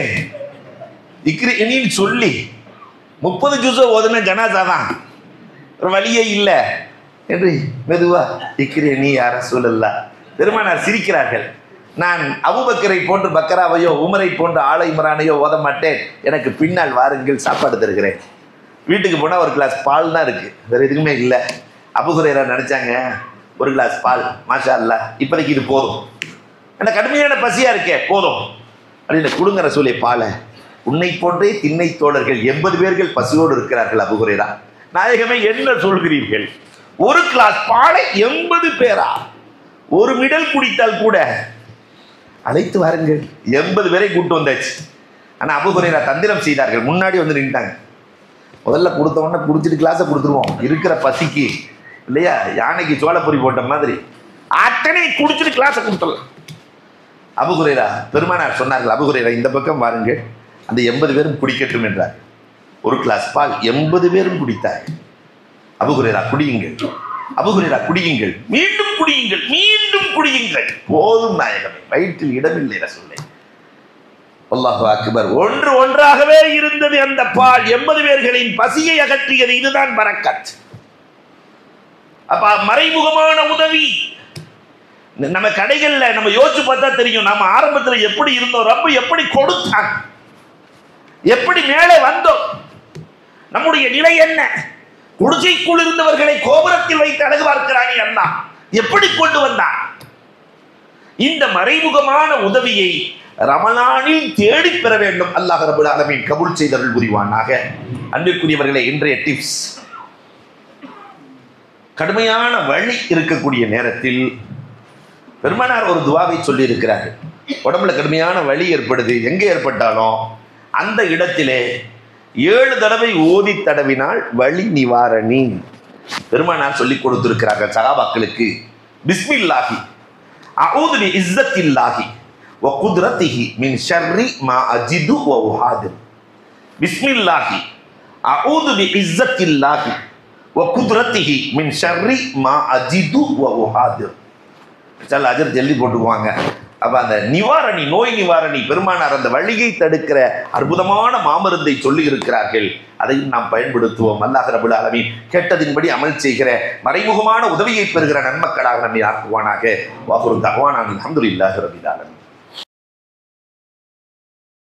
இக்ரி இனின்னு சொல்லி முப்பது ஜூஸை ஓதுன ஜனாசா தான் ஒரு வழியே இல்லை என்று மெதுவா இக்ரி நீ யார சொல்லல பெருமானார் சிரிக்கிறார்கள் நான் அபுபக்கரை போன்று பக்கராவையோ உமரை போன்று ஆலை இம்ரானையோ ஓத மாட்டேன் எனக்கு பின்னால் வாருங்கள் சாப்பாடு தருகிறேன் வீட்டுக்கு போனால் ஒரு கிளாஸ் பால் தான் இருக்கு வேற எதுவுமே இல்லை அபுகுரேரா நினைச்சாங்க ஒரு கிளாஸ் பால் மாஷா அல்ல இப்போதைக்கு இது போதும் எனக்கு கடுமையான பசியா இருக்கே போதும் அப்படின்னு கொடுங்கிற சொல்லி பாலை உன்னை போன்றே திண்ணை தோழர்கள் எண்பது பேர்கள் பசியோடு இருக்கிறார்கள் அபுகுரேரா நாயகமே என்ன சொல்கிறீர்கள் ஒரு கிளாஸ் பாலை எண்பது பேரா ஒரு மிடல் குடித்தால் கூட அழைத்து வாருங்கள் எண்பது பேரை கூட்டு வந்தாச்சு ஆனால் அபுகுரேரா தந்திரம் செய்தார்கள் முன்னாடி வந்து நின்ட்டாங்க முதல்ல கொடுத்த உடனே குடிச்சிட்டு கிளாஸை கொடுத்துருவோம் இருக்கிற பசிக்கு இல்லையா யானைக்கு சோளப்பொரி போட்ட மாதிரி அத்தனை குடிச்சிட்டு கிளாஸை கொடுத்துடலாம் அபுகுரேரா பெருமானார் சொன்னார்கள் அபுகுரேரா இந்த பக்கம் வாருங்கள் அந்த எண்பது பேரும் குடிக்கட்டும் என்றார் ஒரு கிளாஸ் பால் எண்பது பேரும் குடித்தார்கள் அபுகுரேரா குடியுங்கள் அபுகுரேரா குடியுங்கள் மீண்டும் குடியுங்கள் மீண்டும் குடியுங்கள் போதும் நாயகமே வயிற்றில் இடமில்லை ரசூலே அல்லாஹு அக்பர் ஒன்று ஒன்றாகவே இருந்தது அந்த பால் எண்பது பேர்களின் பசியை அகற்றியது இதுதான் பரக்கத் அப்ப மறைமுகமான உதவி நம்ம கடைகள்ல நம்ம யோசிச்சு பார்த்தா தெரியும் நம்ம ஆரம்பத்துல எப்படி இருந்தோம் ரப்ப எப்படி கொடுத்தான் எப்படி மேலே வந்தோம் நம்முடைய நிலை என்ன குடிசைக்குள் இருந்தவர்களை கோபுரத்தில் வைத்து அழகு பார்க்கிறானே அண்ணா எப்படி கொண்டு வந்தான் இந்த மறைமுகமான உதவியை ரமலானில் தேடி பெற வேண்டும் அல்லாஹ் ரபுல் ஆலமீன் கபூல் செய்தருள் புரிவானாக அன்பிற்குரியவர்களே இன்றைய டிப்ஸ் கடுமையான வழி இருக்கக்கூடிய நேரத்தில் பெருமானார் ஒரு துவாவை சொல்லி இருக்கிறார் உடம்புல கடுமையான வலி ஏற்படுது எங்கே ஏற்பட்டாலும் அந்த இடத்திலே ஏழு தடவை ஓதி தடவினால் வலி நிவாரணி பெருமானார் சொல்லி கொடுத்திருக்கிறார்கள் சகாபாக்களுக்கு பிஸ்மில்லாஹி அவுது பி இஸ்ஸத்தில்லாஹி வ குத்ரத்திஹி மின் ஷர்ரி மா அஜிது வ உஹாதிர் பிஸ்மில்லாஹி அவுது பி இஸ்ஸத்தில்லாஹி வ குத்ரத்திஹி மின் ஷர்ரி மா அஜிது வ உஹாதிர் சில அஜர் ஜல்லி போட்டுக்குவாங்க அப்ப அந்த நிவாரணி நோய் நிவாரணி பெருமானார் அந்த வழியை தடுக்கிற அற்புதமான மாமருந்தை சொல்லி இருக்கிறார்கள் அதையும் நாம் பயன்படுத்துவோம் அல்லாஹ் ரபுல் ஆலமீன் கேட்டதின்படி அமல் செய்கிற மறைமுகமான உதவியை பெறுகிற நன்மக்களாக நம்மை ஆக்குவானாக வாகுரு தகவானான் அல்ஹம்துலில்லாஹி ரபில் ஆலமீன்